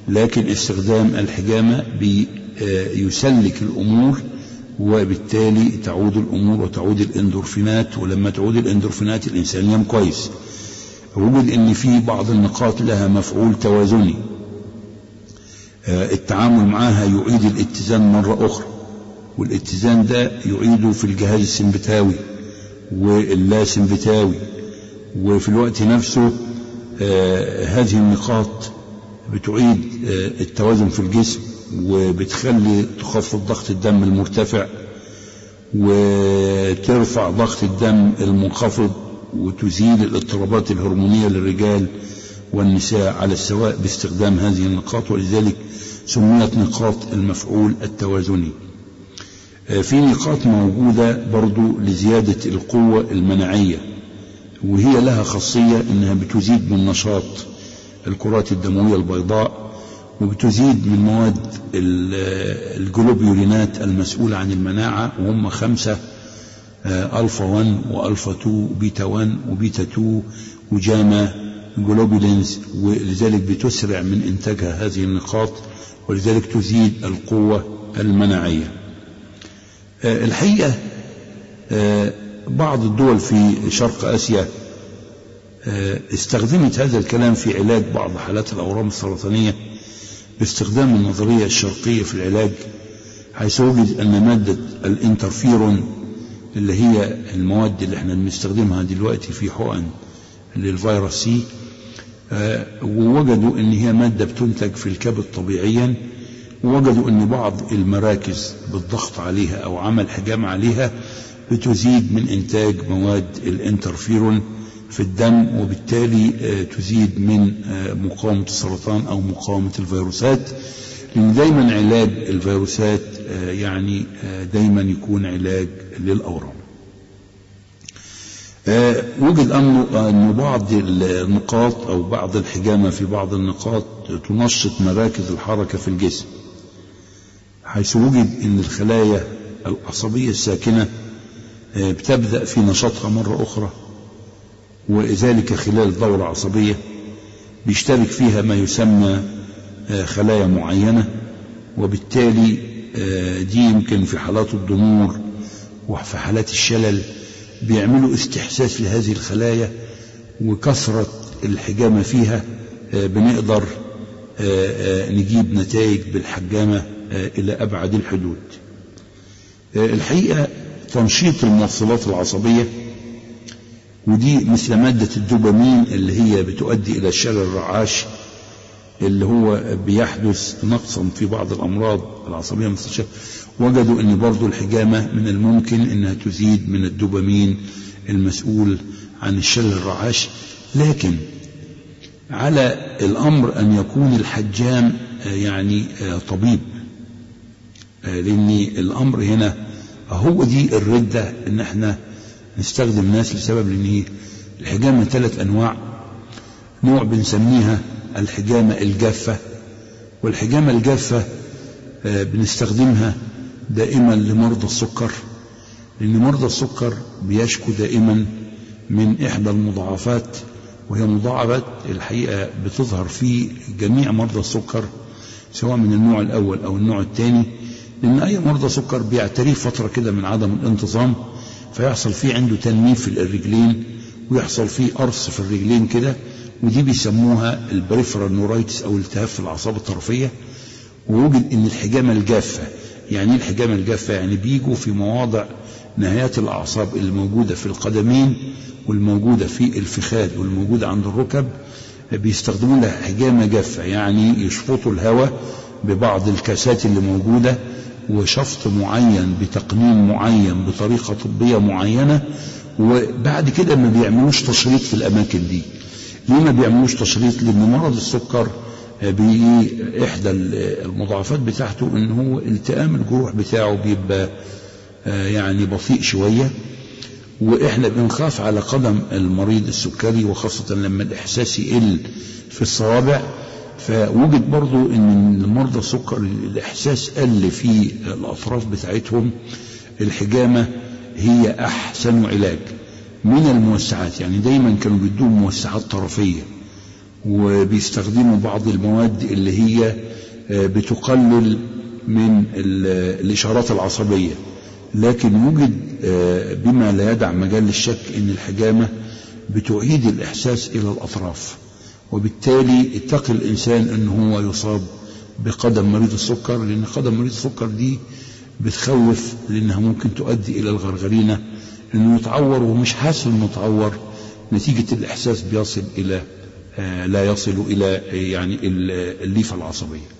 لكن استخدام الحجامة بيسلك الأمور وبالتالي تعود الأمور وتعود الإندورفينات ولما تعود الإندورفينات الإنسان ينام كويس وجد ان في بعض النقاط لها مفعول توازني التعامل معها يعيد الاتزان مرة أخرى والاتزان ده يعيده في الجهاز السمبتاوي واللاسمبتاوي وفي الوقت نفسه هذه النقاط بتعيد التوازن في الجسم وبتخلي تخفض ضغط الدم المرتفع وترفع ضغط الدم المنخفض وتزيل الاضطرابات الهرمونية للرجال والنساء على السواء باستخدام هذه النقاط ولذلك سميت نقاط المفعول التوازني في نقاط موجودة برضو لزيادة القوة المناعية وهي لها خاصية انها بتزيد من نشاط الكرات الدموية البيضاء وبتزيد من مواد الجلوبيولينات المسؤولة عن المناعة وهم خمسة ألفا 1 وألفا 2 وبيتا 1 وبيتا 2 وجاما جلوبولينز ولذلك بتسرع من إنتاجها هذه النقاط ولذلك تزيد القوة المناعية الحقيقة بعض الدول في شرق آسيا استخدمت هذا الكلام في علاج بعض حالات الأورام السرطانية باستخدام النظرية الشرقية في العلاج حيث وجد أن مادة الانترفيرون اللي هي المواد اللي احنا بنستخدمها دلوقتي في حقن للفيروس سي آه ووجدوا ان هي مادة بتنتج في الكبد طبيعيا ووجدوا ان بعض المراكز بالضغط عليها او عمل حجام عليها بتزيد من انتاج مواد الانترفيرون في الدم وبالتالي آه تزيد من آه مقاومة السرطان او مقاومة الفيروسات لان دايما علاج الفيروسات يعني دايما يكون علاج للأورام وجد أن بعض النقاط أو بعض الحجامة في بعض النقاط تنشط مراكز الحركة في الجسم حيث وجد أن الخلايا العصبية الساكنة بتبدأ في نشاطها مرة أخرى وذلك خلال دورة عصبية بيشترك فيها ما يسمى خلايا معينة وبالتالي دي يمكن في حالات الضمور وفي حالات الشلل بيعملوا استحساس لهذه الخلايا وكثرة الحجامة فيها بنقدر نجيب نتائج بالحجامة إلى أبعد الحدود الحقيقة تنشيط الموصلات العصبية ودي مثل مادة الدوبامين اللي هي بتؤدي إلى الشلل الرعاش اللي هو بيحدث نقصا في بعض الأمراض العصبية المستشفى وجدوا أن برضو الحجامة من الممكن أنها تزيد من الدوبامين المسؤول عن الشلل الرعاش لكن على الأمر أن يكون الحجام يعني طبيب لأن الأمر هنا هو دي الردة أن احنا نستخدم الناس لسبب لأن الحجامة ثلاث أنواع نوع بنسميها الحجامة الجافة والحجامة الجافة بنستخدمها دائما لمرضى السكر لأن مرضى السكر بيشكو دائما من إحدى المضاعفات وهي مضاعفات الحقيقة بتظهر في جميع مرضى السكر سواء من النوع الأول أو النوع الثاني لأن أي مرضى سكر بيعتريه فترة كده من عدم الانتظام فيحصل فيه عنده تنميل في الرجلين ويحصل فيه قرص في الرجلين كده ودي بيسموها البريفرال نورايتس او التهاب في الاعصاب الطرفيه ووجد ان الحجامه الجافه يعني ايه الحجامه الجافه يعني بيجوا في مواضع نهايات الاعصاب اللي موجوده في القدمين والموجوده في الفخاد والموجوده عند الركب بيستخدموا لها حجامه جافه يعني يشفطوا الهواء ببعض الكاسات اللي موجوده وشفط معين بتقنين معين بطريقه طبيه معينه وبعد كده ما بيعملوش تشريط في الاماكن دي ليه ما بيعملوش تشريط لان مرض السكر بإحدى المضاعفات بتاعته ان هو التئام الجروح بتاعه بيبقى يعني بطيء شوية واحنا بنخاف على قدم المريض السكري وخاصة لما الاحساس يقل في الصوابع فوجد برضو ان مرضى السكر الاحساس قل في الاطراف بتاعتهم الحجامة هي احسن علاج من الموسعات يعني دايما كانوا بيدوهم موسعات طرفية وبيستخدموا بعض المواد اللي هي بتقلل من الإشارات العصبية لكن وجد بما لا يدع مجال للشك أن الحجامة بتعيد الإحساس إلى الأطراف وبالتالي اتقي الإنسان أن هو يصاب بقدم مريض السكر لأن قدم مريض السكر دي بتخوف لأنها ممكن تؤدي إلى الغرغرينة أنه يتعور ومش حاسس أنه متعور نتيجة الإحساس بيصل إلى لا يصل إلى يعني الليفة العصبية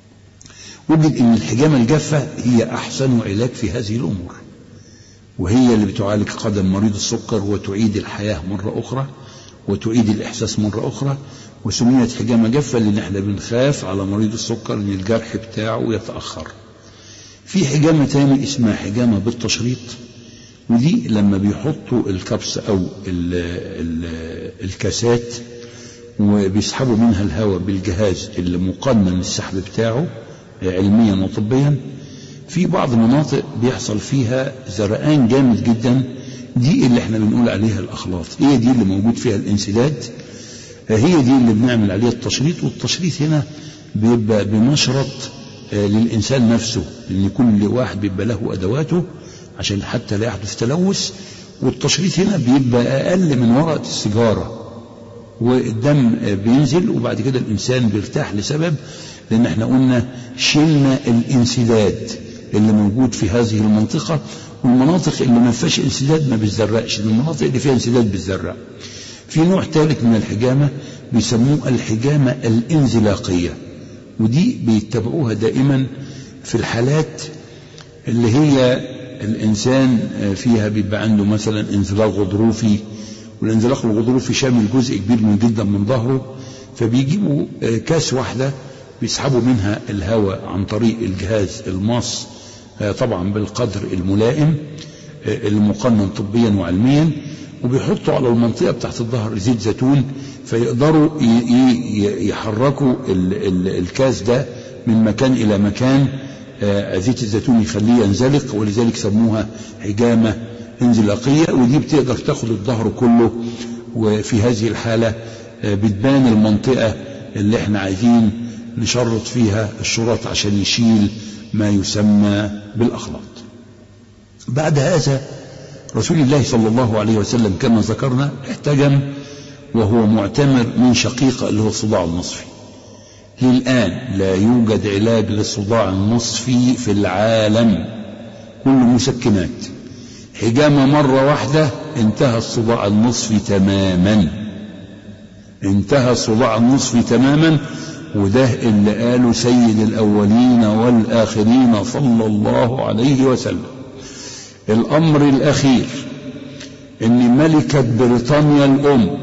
وجد أن الحجامة الجافة هي أحسن علاج في هذه الأمور وهي اللي بتعالج قدم مريض السكر وتعيد الحياة مرة أخرى وتعيد الإحساس مرة أخرى وسميت حجامة جافة لأن احنا بنخاف على مريض السكر أن الجرح بتاعه يتأخر في حجامة تاني اسمها حجامة بالتشريط ودي لما بيحطوا الكبس أو ال ال الكاسات وبيسحبوا منها الهواء بالجهاز اللي مقنن السحب بتاعه علميا وطبيا في بعض المناطق بيحصل فيها زرقان جامد جدا دي اللي احنا بنقول عليها الاخلاط هي دي اللي موجود فيها الانسداد هي دي اللي بنعمل عليها التشريط والتشريط هنا بيبقى بمشرط للانسان نفسه لان كل واحد بيبقى له ادواته عشان حتى لا يحدث تلوث والتشريط هنا بيبقى اقل من ورقه السيجاره والدم بينزل وبعد كده الانسان بيرتاح لسبب لان احنا قلنا شلنا الانسداد اللي موجود في هذه المنطقه والمناطق اللي ما فيهاش انسداد ما بتزرقش المناطق اللي فيها انسداد بتزرق في نوع ثالث من الحجامه بيسموه الحجامه الانزلاقيه ودي بيتبعوها دائما في الحالات اللي هي الانسان فيها بيبقى عنده مثلا انزلاق غضروفي والانزلاق الغضروفي شامل جزء كبير من جدا من ظهره فبيجيبوا كاس واحده بيسحبوا منها الهواء عن طريق الجهاز الماص طبعا بالقدر الملائم المقنن طبيا وعلميا وبيحطوا على المنطقة بتاعت الظهر زيت زيتون فيقدروا يحركوا الكاس ده من مكان إلى مكان زيت الزيتون يخليه ينزلق ولذلك سموها حجامة انزلاقية ودي بتقدر تاخد الظهر كله وفي هذه الحالة بتبان المنطقة اللي احنا عايزين نشرط فيها الشرط عشان يشيل ما يسمى بالأخلاط بعد هذا رسول الله صلى الله عليه وسلم كما ذكرنا احتجم وهو معتمر من شقيقة اللي هو الصداع النصفي للآن لا يوجد علاج للصداع النصفي في العالم كل مسكنات حجامة مرة واحدة انتهى الصداع النصفي تماما انتهى الصداع النصفي تماما وده اللي قاله سيد الأولين والآخرين صلى الله عليه وسلم الأمر الأخير إن ملكة بريطانيا الأم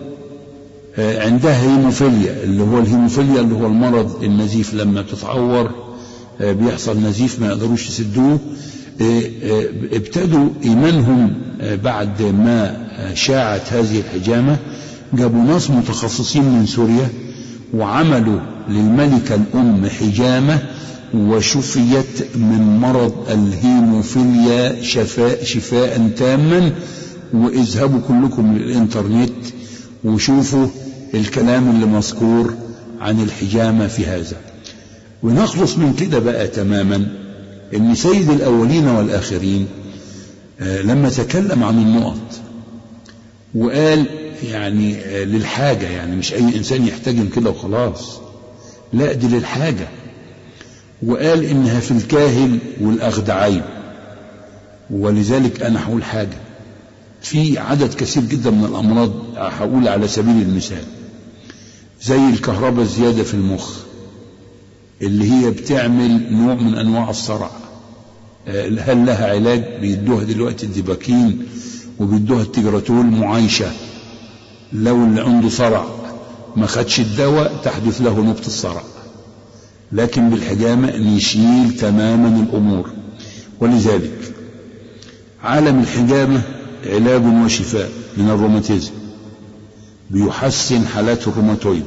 عندها هيموفيليا اللي هو الهيموفيليا اللي هو المرض النزيف لما بتتعور بيحصل نزيف ما يقدروش يسدوه ابتدوا إيمانهم بعد ما شاعت هذه الحجامة جابوا ناس متخصصين من سوريا وعملوا للملكة الأم حجامة وشفيت من مرض الهيموفيليا شفاء شفاء تاما واذهبوا كلكم للإنترنت وشوفوا الكلام اللي مذكور عن الحجامة في هذا ونخلص من كده بقى تماما ان سيد الأولين والآخرين لما تكلم عن النقط وقال يعني للحاجة يعني مش أي إنسان يحتجم كده وخلاص لا دي للحاجة وقال إنها في الكاهل والأخدعين ولذلك أنا هقول حاجة في عدد كثير جدا من الأمراض هقول على سبيل المثال زي الكهرباء الزيادة في المخ اللي هي بتعمل نوع من أنواع الصرع هل لها علاج بيدوها دلوقتي الديباكين وبيدوها التجراتول معايشة لو اللي عنده صرع ما خدش الدواء تحدث له نبض الصرع لكن بالحجامة أن يشيل تماما الأمور ولذلك عالم الحجامة علاج وشفاء من الروماتيزم بيحسن حالات الروماتويد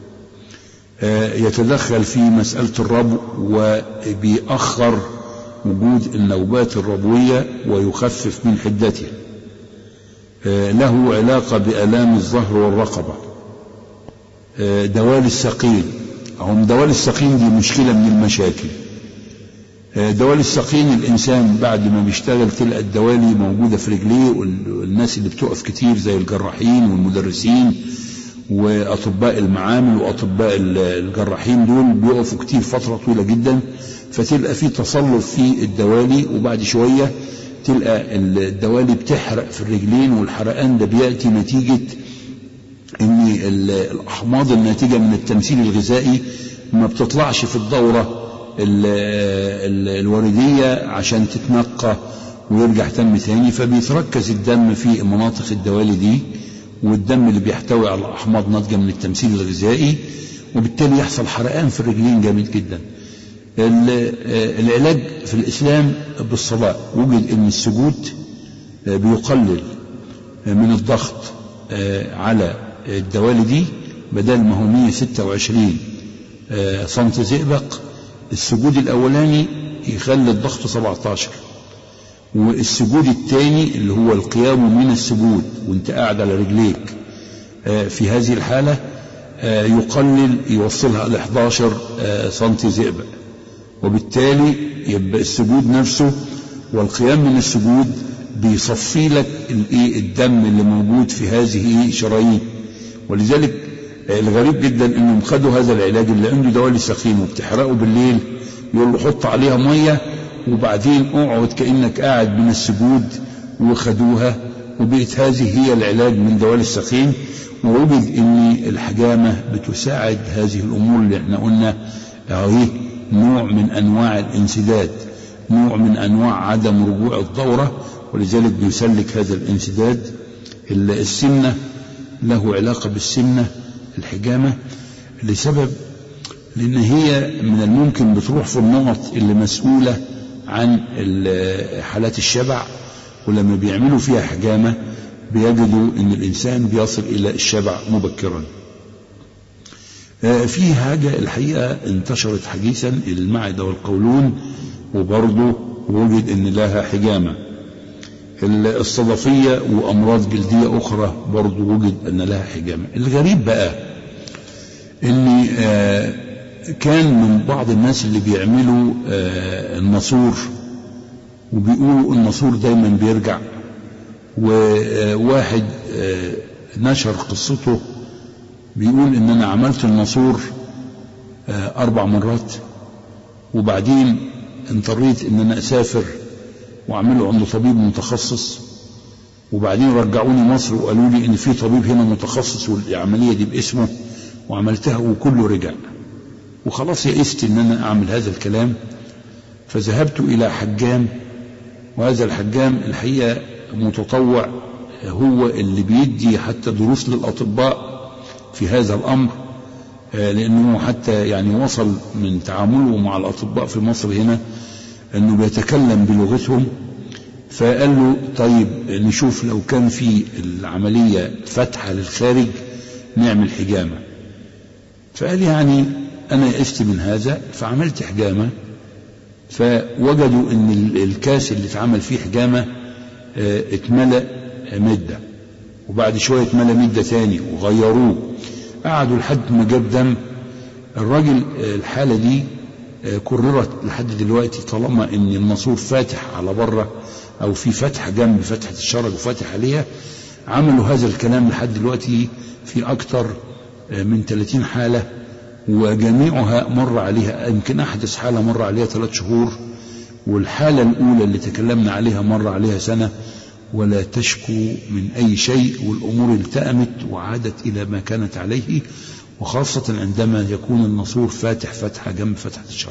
يتدخل في مسألة الربو وبيأخر وجود النوبات الربوية ويخفف من حدتها له علاقة بآلام الظهر والرقبة آه، دوالي الساقين هم دوالي الساقين دي مشكلة من المشاكل آه، دوالي الساقين الإنسان بعد ما بيشتغل تلقى الدوالي موجودة في رجليه والناس اللي بتقف كتير زي الجراحين والمدرسين وأطباء المعامل وأطباء الجراحين دول بيقفوا كتير فترة طويلة جدا فتلقى في تصلب في الدوالي وبعد شوية تلقى الدوالي بتحرق في الرجلين والحرقان ده بيأتي نتيجة ان الاحماض الناتجة من التمثيل الغذائي ما بتطلعش في الدورة الوردية عشان تتنقى ويرجع تم تاني فبيتركز الدم في مناطق الدوالي دي والدم اللي بيحتوي على احماض ناتجة من التمثيل الغذائي وبالتالي يحصل حرقان في الرجلين جامد جدا العلاج في الإسلام بالصلاة وجد أن السجود بيقلل من الضغط على الدوالي دي بدل ما هو 126 سنتي زئبق السجود الأولاني يخلي الضغط 17 والسجود الثاني اللي هو القيام من السجود وانت قاعد على رجليك في هذه الحالة يقلل يوصلها ل 11 سنتي زئبق وبالتالي يبقى السجود نفسه والقيام من السجود بيصفي لك الايه الدم اللي موجود في هذه شرايين ولذلك الغريب جدا انهم خدوا هذا العلاج اللي عنده دوالي سخين وبتحرقه بالليل يقول له حط عليها ميه وبعدين اقعد كانك قاعد من السجود وخدوها وبقت هذه هي العلاج من دوالي السخين ووجد ان الحجامه بتساعد هذه الامور اللي احنا قلنا اهي نوع من انواع الانسداد نوع من انواع عدم رجوع الدوره ولذلك بيسلك هذا الانسداد السمنه له علاقه بالسمنه الحجامه لسبب لان هي من الممكن بتروح في النقط اللي مسؤوله عن حالات الشبع ولما بيعملوا فيها حجامه بيجدوا ان الانسان بيصل الى الشبع مبكرا في حاجة الحقيقة انتشرت حديثا المعدة والقولون وبرضه وجد ان لها حجامة الصدفية وأمراض جلدية أخرى برضه وجد أن لها حجامة الغريب بقى ان كان من بعض الناس اللي بيعملوا الناسور وبيقولوا الناسور دايما بيرجع وواحد نشر قصته بيقول ان انا عملت الناسور اربع مرات وبعدين اضطريت ان انا اسافر واعمله عند طبيب متخصص وبعدين رجعوني مصر وقالوا لي ان في طبيب هنا متخصص والعمليه دي باسمه وعملتها وكله رجع وخلاص يئست ان انا اعمل هذا الكلام فذهبت الى حجام وهذا الحجام الحقيقه متطوع هو اللي بيدي حتى دروس للاطباء في هذا الأمر لأنه حتى يعني وصل من تعامله مع الأطباء في مصر هنا أنه بيتكلم بلغتهم فقال له طيب نشوف لو كان في العملية فتحة للخارج نعمل حجامة فقال يعني أنا يئست من هذا فعملت حجامة فوجدوا أن الكاس اللي اتعمل فيه حجامة اتملأ مدة وبعد شوية اتملأ مدة تاني وغيروه قعدوا لحد ما جاب دم الراجل الحالة دي كررت لحد دلوقتي طالما ان الناسور فاتح على بره او في فتحة جنب فتحة الشرج وفاتح عليها عملوا هذا الكلام لحد دلوقتي في اكتر من 30 حالة وجميعها مر عليها يمكن احدث حالة مر عليها ثلاث شهور والحالة الاولى اللي تكلمنا عليها مر عليها سنة ولا تشكو من أي شيء والأمور التأمت وعادت إلى ما كانت عليه وخاصة عندما يكون النصور فاتح فتحة جنب فتحة الشرج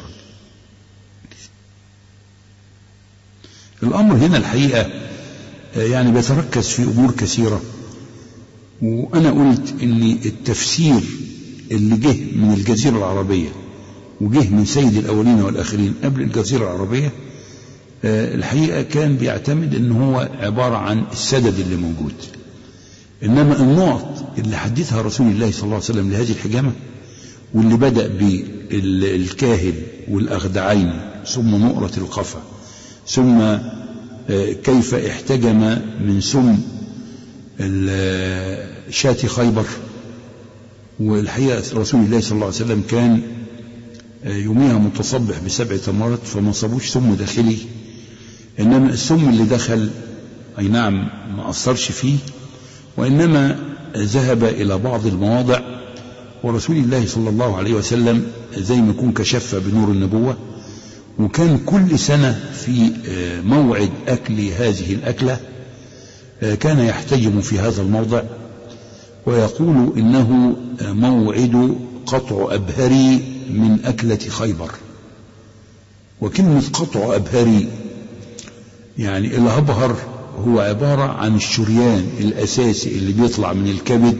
الأمر هنا الحقيقة يعني بيتركز في أمور كثيرة وأنا قلت أن التفسير اللي جه من الجزيرة العربية وجه من سيد الأولين والآخرين قبل الجزيرة العربية الحقيقة كان بيعتمد ان هو عبارة عن السدد اللي موجود انما النقط اللي حددها رسول الله صلى الله عليه وسلم لهذه الحجامة واللي بدأ بالكاهل والأخدعين ثم نقرة القفا ثم كيف احتجم من سم شاة خيبر والحقيقة رسول الله صلى الله عليه وسلم كان يوميها متصبح بسبع تمرات فما صابوش سم داخلي إنما السم اللي دخل أي نعم ما أثرش فيه وإنما ذهب إلى بعض المواضع ورسول الله صلى الله عليه وسلم زي ما يكون كشف بنور النبوة وكان كل سنة في موعد أكل هذه الأكلة كان يحتجم في هذا الموضع ويقول إنه موعد قطع أبهري من أكلة خيبر وكلمة قطع أبهري يعني الأبهر هو عبارة عن الشريان الأساسي اللي بيطلع من الكبد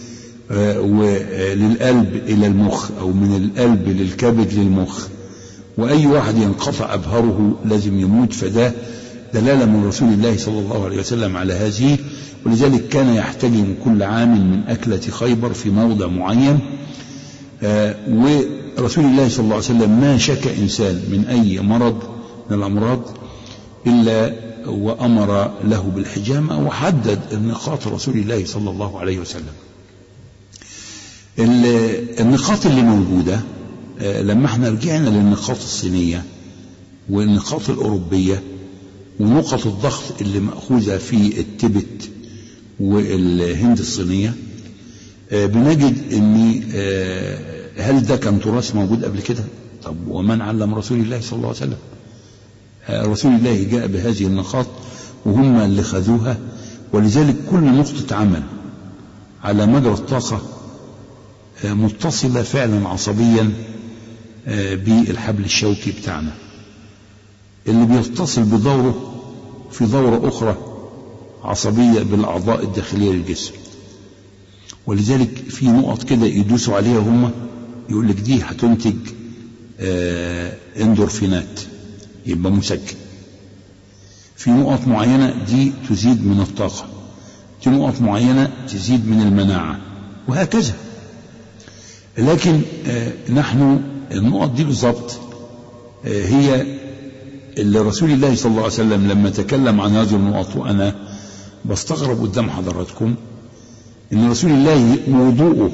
وللقلب إلى المخ أو من القلب للكبد للمخ وأي واحد ينقطع أبهره لازم يموت فده دلالة من رسول الله صلى الله عليه وسلم على هذه ولذلك كان يحتجم كل عام من أكلة خيبر في موضع معين ورسول الله صلى الله عليه وسلم ما شك إنسان من أي مرض من الأمراض إلا وأمر له بالحجامة وحدد النقاط رسول الله صلى الله عليه وسلم النقاط اللي موجودة لما احنا رجعنا للنقاط الصينية والنقاط الأوروبية ونقط الضغط اللي مأخوذة في التبت والهند الصينية بنجد ان هل ده كان تراث موجود قبل كده طب ومن علم رسول الله صلى الله عليه وسلم رسول الله جاء بهذه النقاط وهم اللي خذوها ولذلك كل نقطة عمل على مجرى الطاقة متصلة فعلا عصبيا بالحبل الشوكي بتاعنا اللي بيتصل بدوره في دورة أخرى عصبية بالأعضاء الداخلية للجسم ولذلك في نقط كده يدوسوا عليها هم يقول لك دي هتنتج اندورفينات يبقى مسكن في نقط معينة دي تزيد من الطاقة في نقط معينة تزيد من المناعة وهكذا لكن نحن النقط دي بالضبط هي اللي رسول الله صلى الله عليه وسلم لما تكلم عن هذه النقط وأنا بستغرب قدام حضراتكم ان رسول الله وضوءه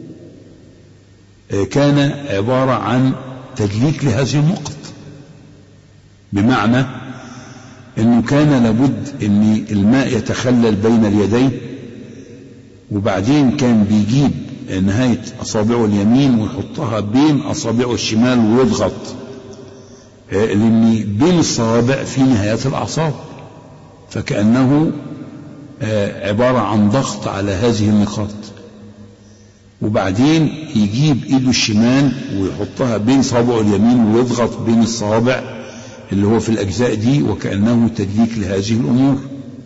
كان عبارة عن تدليك لهذه النقط بمعنى انه كان لابد ان الماء يتخلل بين اليدين وبعدين كان بيجيب نهاية أصابعه اليمين ويحطها بين أصابعه الشمال ويضغط لأن بين الصوابع في نهايات الأعصاب فكأنه عبارة عن ضغط على هذه النقاط وبعدين يجيب ايده الشمال ويحطها بين صابعه اليمين ويضغط بين الصوابع اللي هو في الاجزاء دي وكانه تدليك لهذه الامور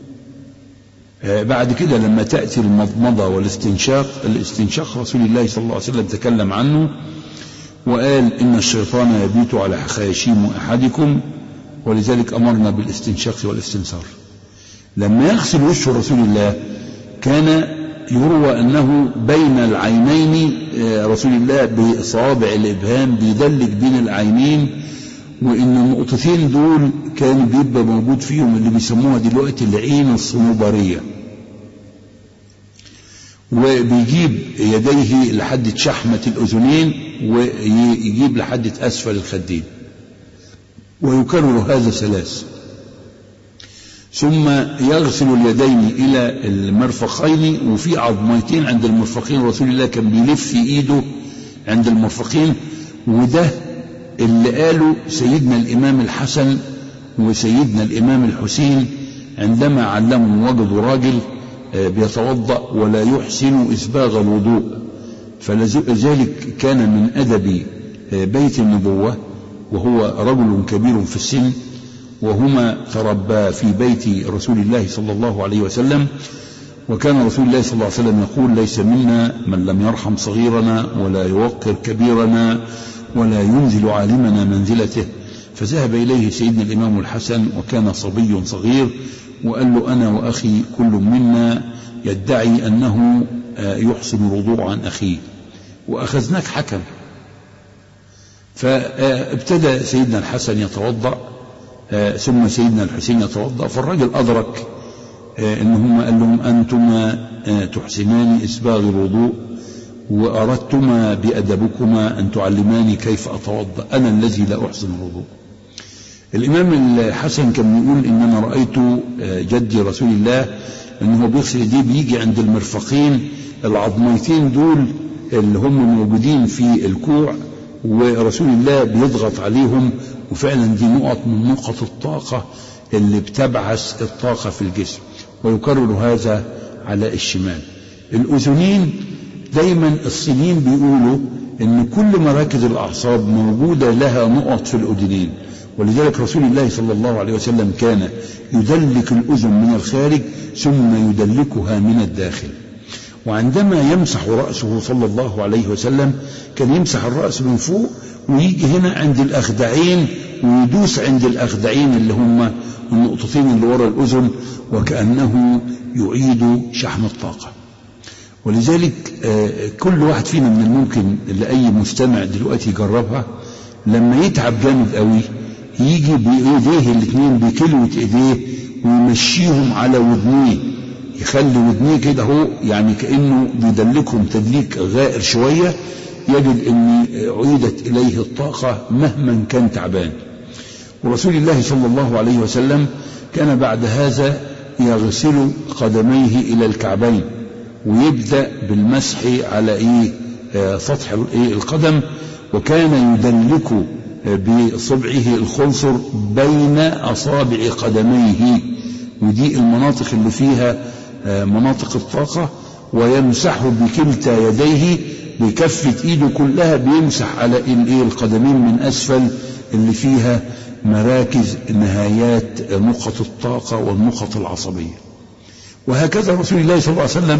بعد كده لما تاتي المضمضه والاستنشاق الاستنشاق رسول الله صلى الله عليه وسلم تكلم عنه وقال ان الشيطان يبيت على خياشيم احدكم ولذلك امرنا بالاستنشاق والاستنثار لما يغسل وش رسول الله كان يروى أنه بين العينين رسول الله بصوابع الإبهام بيدلك بين العينين وإن النقطتين دول كان بيبقى موجود فيهم اللي بيسموها دلوقتي العين الصنوبرية وبيجيب يديه لحد شحمة الأذنين ويجيب لحد أسفل الخدين ويكرر هذا ثلاث ثم يغسل اليدين إلى المرفقين وفي عظمتين عند المرفقين رسول الله كان بيلف في إيده عند المرفقين وده اللي قاله سيدنا الإمام الحسن وسيدنا الإمام الحسين عندما علمهم وجدوا راجل بيتوضأ ولا يحسن إسباغ الوضوء فلذلك كان من أدب بيت النبوة وهو رجل كبير في السن وهما تربى في بيت رسول الله صلى الله عليه وسلم وكان رسول الله صلى الله عليه وسلم يقول ليس منا من لم يرحم صغيرنا ولا يوقر كبيرنا ولا ينزل عالمنا منزلته فذهب إليه سيدنا الإمام الحسن وكان صبي صغير وقال له أنا وأخي كل منا يدعي أنه يحسن الوضوء عن أخيه وأخذناك حكم فابتدى سيدنا الحسن يتوضأ ثم سيدنا الحسين يتوضأ فالرجل أدرك إن هم قال لهم أنتما تحسنان إسباغ الوضوء وأردتما بأدبكما أن تعلماني كيف أتوضأ أنا الذي لا أحسن الوضوء الإمام الحسن كان يقول إن أنا رأيت جدي رسول الله أنه بيغسل يديه بيجي عند المرفقين العظميتين دول اللي هم موجودين في الكوع ورسول الله بيضغط عليهم وفعلا دي نقط من نقط الطاقة اللي بتبعث الطاقة في الجسم ويكرر هذا على الشمال الأذنين دايما الصينيين بيقولوا ان كل مراكز الاعصاب موجودة لها نقط في الاذنين ولذلك رسول الله صلى الله عليه وسلم كان يدلك الاذن من الخارج ثم يدلكها من الداخل وعندما يمسح رأسه صلى الله عليه وسلم كان يمسح الرأس من فوق ويجي هنا عند الأخدعين ويدوس عند الأخدعين اللي هم النقطتين اللي ورا الأذن وكأنه يعيد شحن الطاقة ولذلك كل واحد فينا من الممكن لأي مستمع دلوقتي يجربها لما يتعب جامد قوي يجي بإيديه الاثنين بكلوة إيديه ويمشيهم على ودنيه يخلي ودنيه كده هو يعني كأنه بيدلكهم تدليك غائر شوية يجد أن عيدت إليه الطاقة مهما كان تعبان ورسول الله صلى الله عليه وسلم كان بعد هذا يغسل قدميه إلى الكعبين ويبدأ بالمسح على إيه آه سطح إيه القدم وكان يدلك بصبعه الخنصر بين أصابع قدميه ودي المناطق اللي فيها آه مناطق الطاقة ويمسح بكلتا يديه بكفة ايده كلها بيمسح على الايه القدمين من اسفل اللي فيها مراكز نهايات نقط الطاقة والنقط العصبية وهكذا رسول الله صلى الله عليه وسلم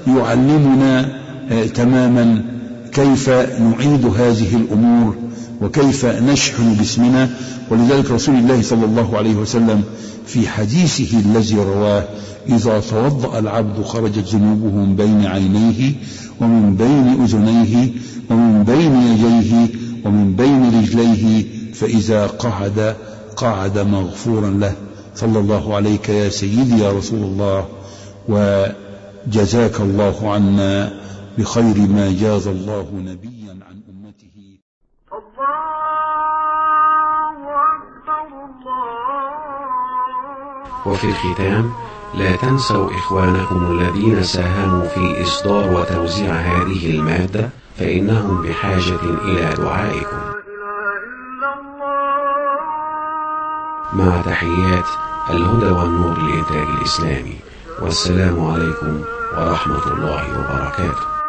يعلمنا آه تماما كيف نعيد هذه الأمور وكيف نشحن جسمنا ولذلك رسول الله صلى الله عليه وسلم في حديثه الذي رواه إذا توضأ العبد خرجت ذنوبه من بين عينيه ومن بين أذنيه ومن بين يديه ومن بين رجليه فإذا قعد قعد مغفورا له صلى الله عليك يا سيدي يا رسول الله وجزاك الله عنا بخير ما جاز الله نبيا عن أمته وفي الختام لا تنسوا إخوانكم الذين ساهموا في إصدار وتوزيع هذه المادة فإنهم بحاجة إلى دعائكم مع تحيات الهدى والنور للإنتاج الإسلامي والسلام عليكم ورحمة الله وبركاته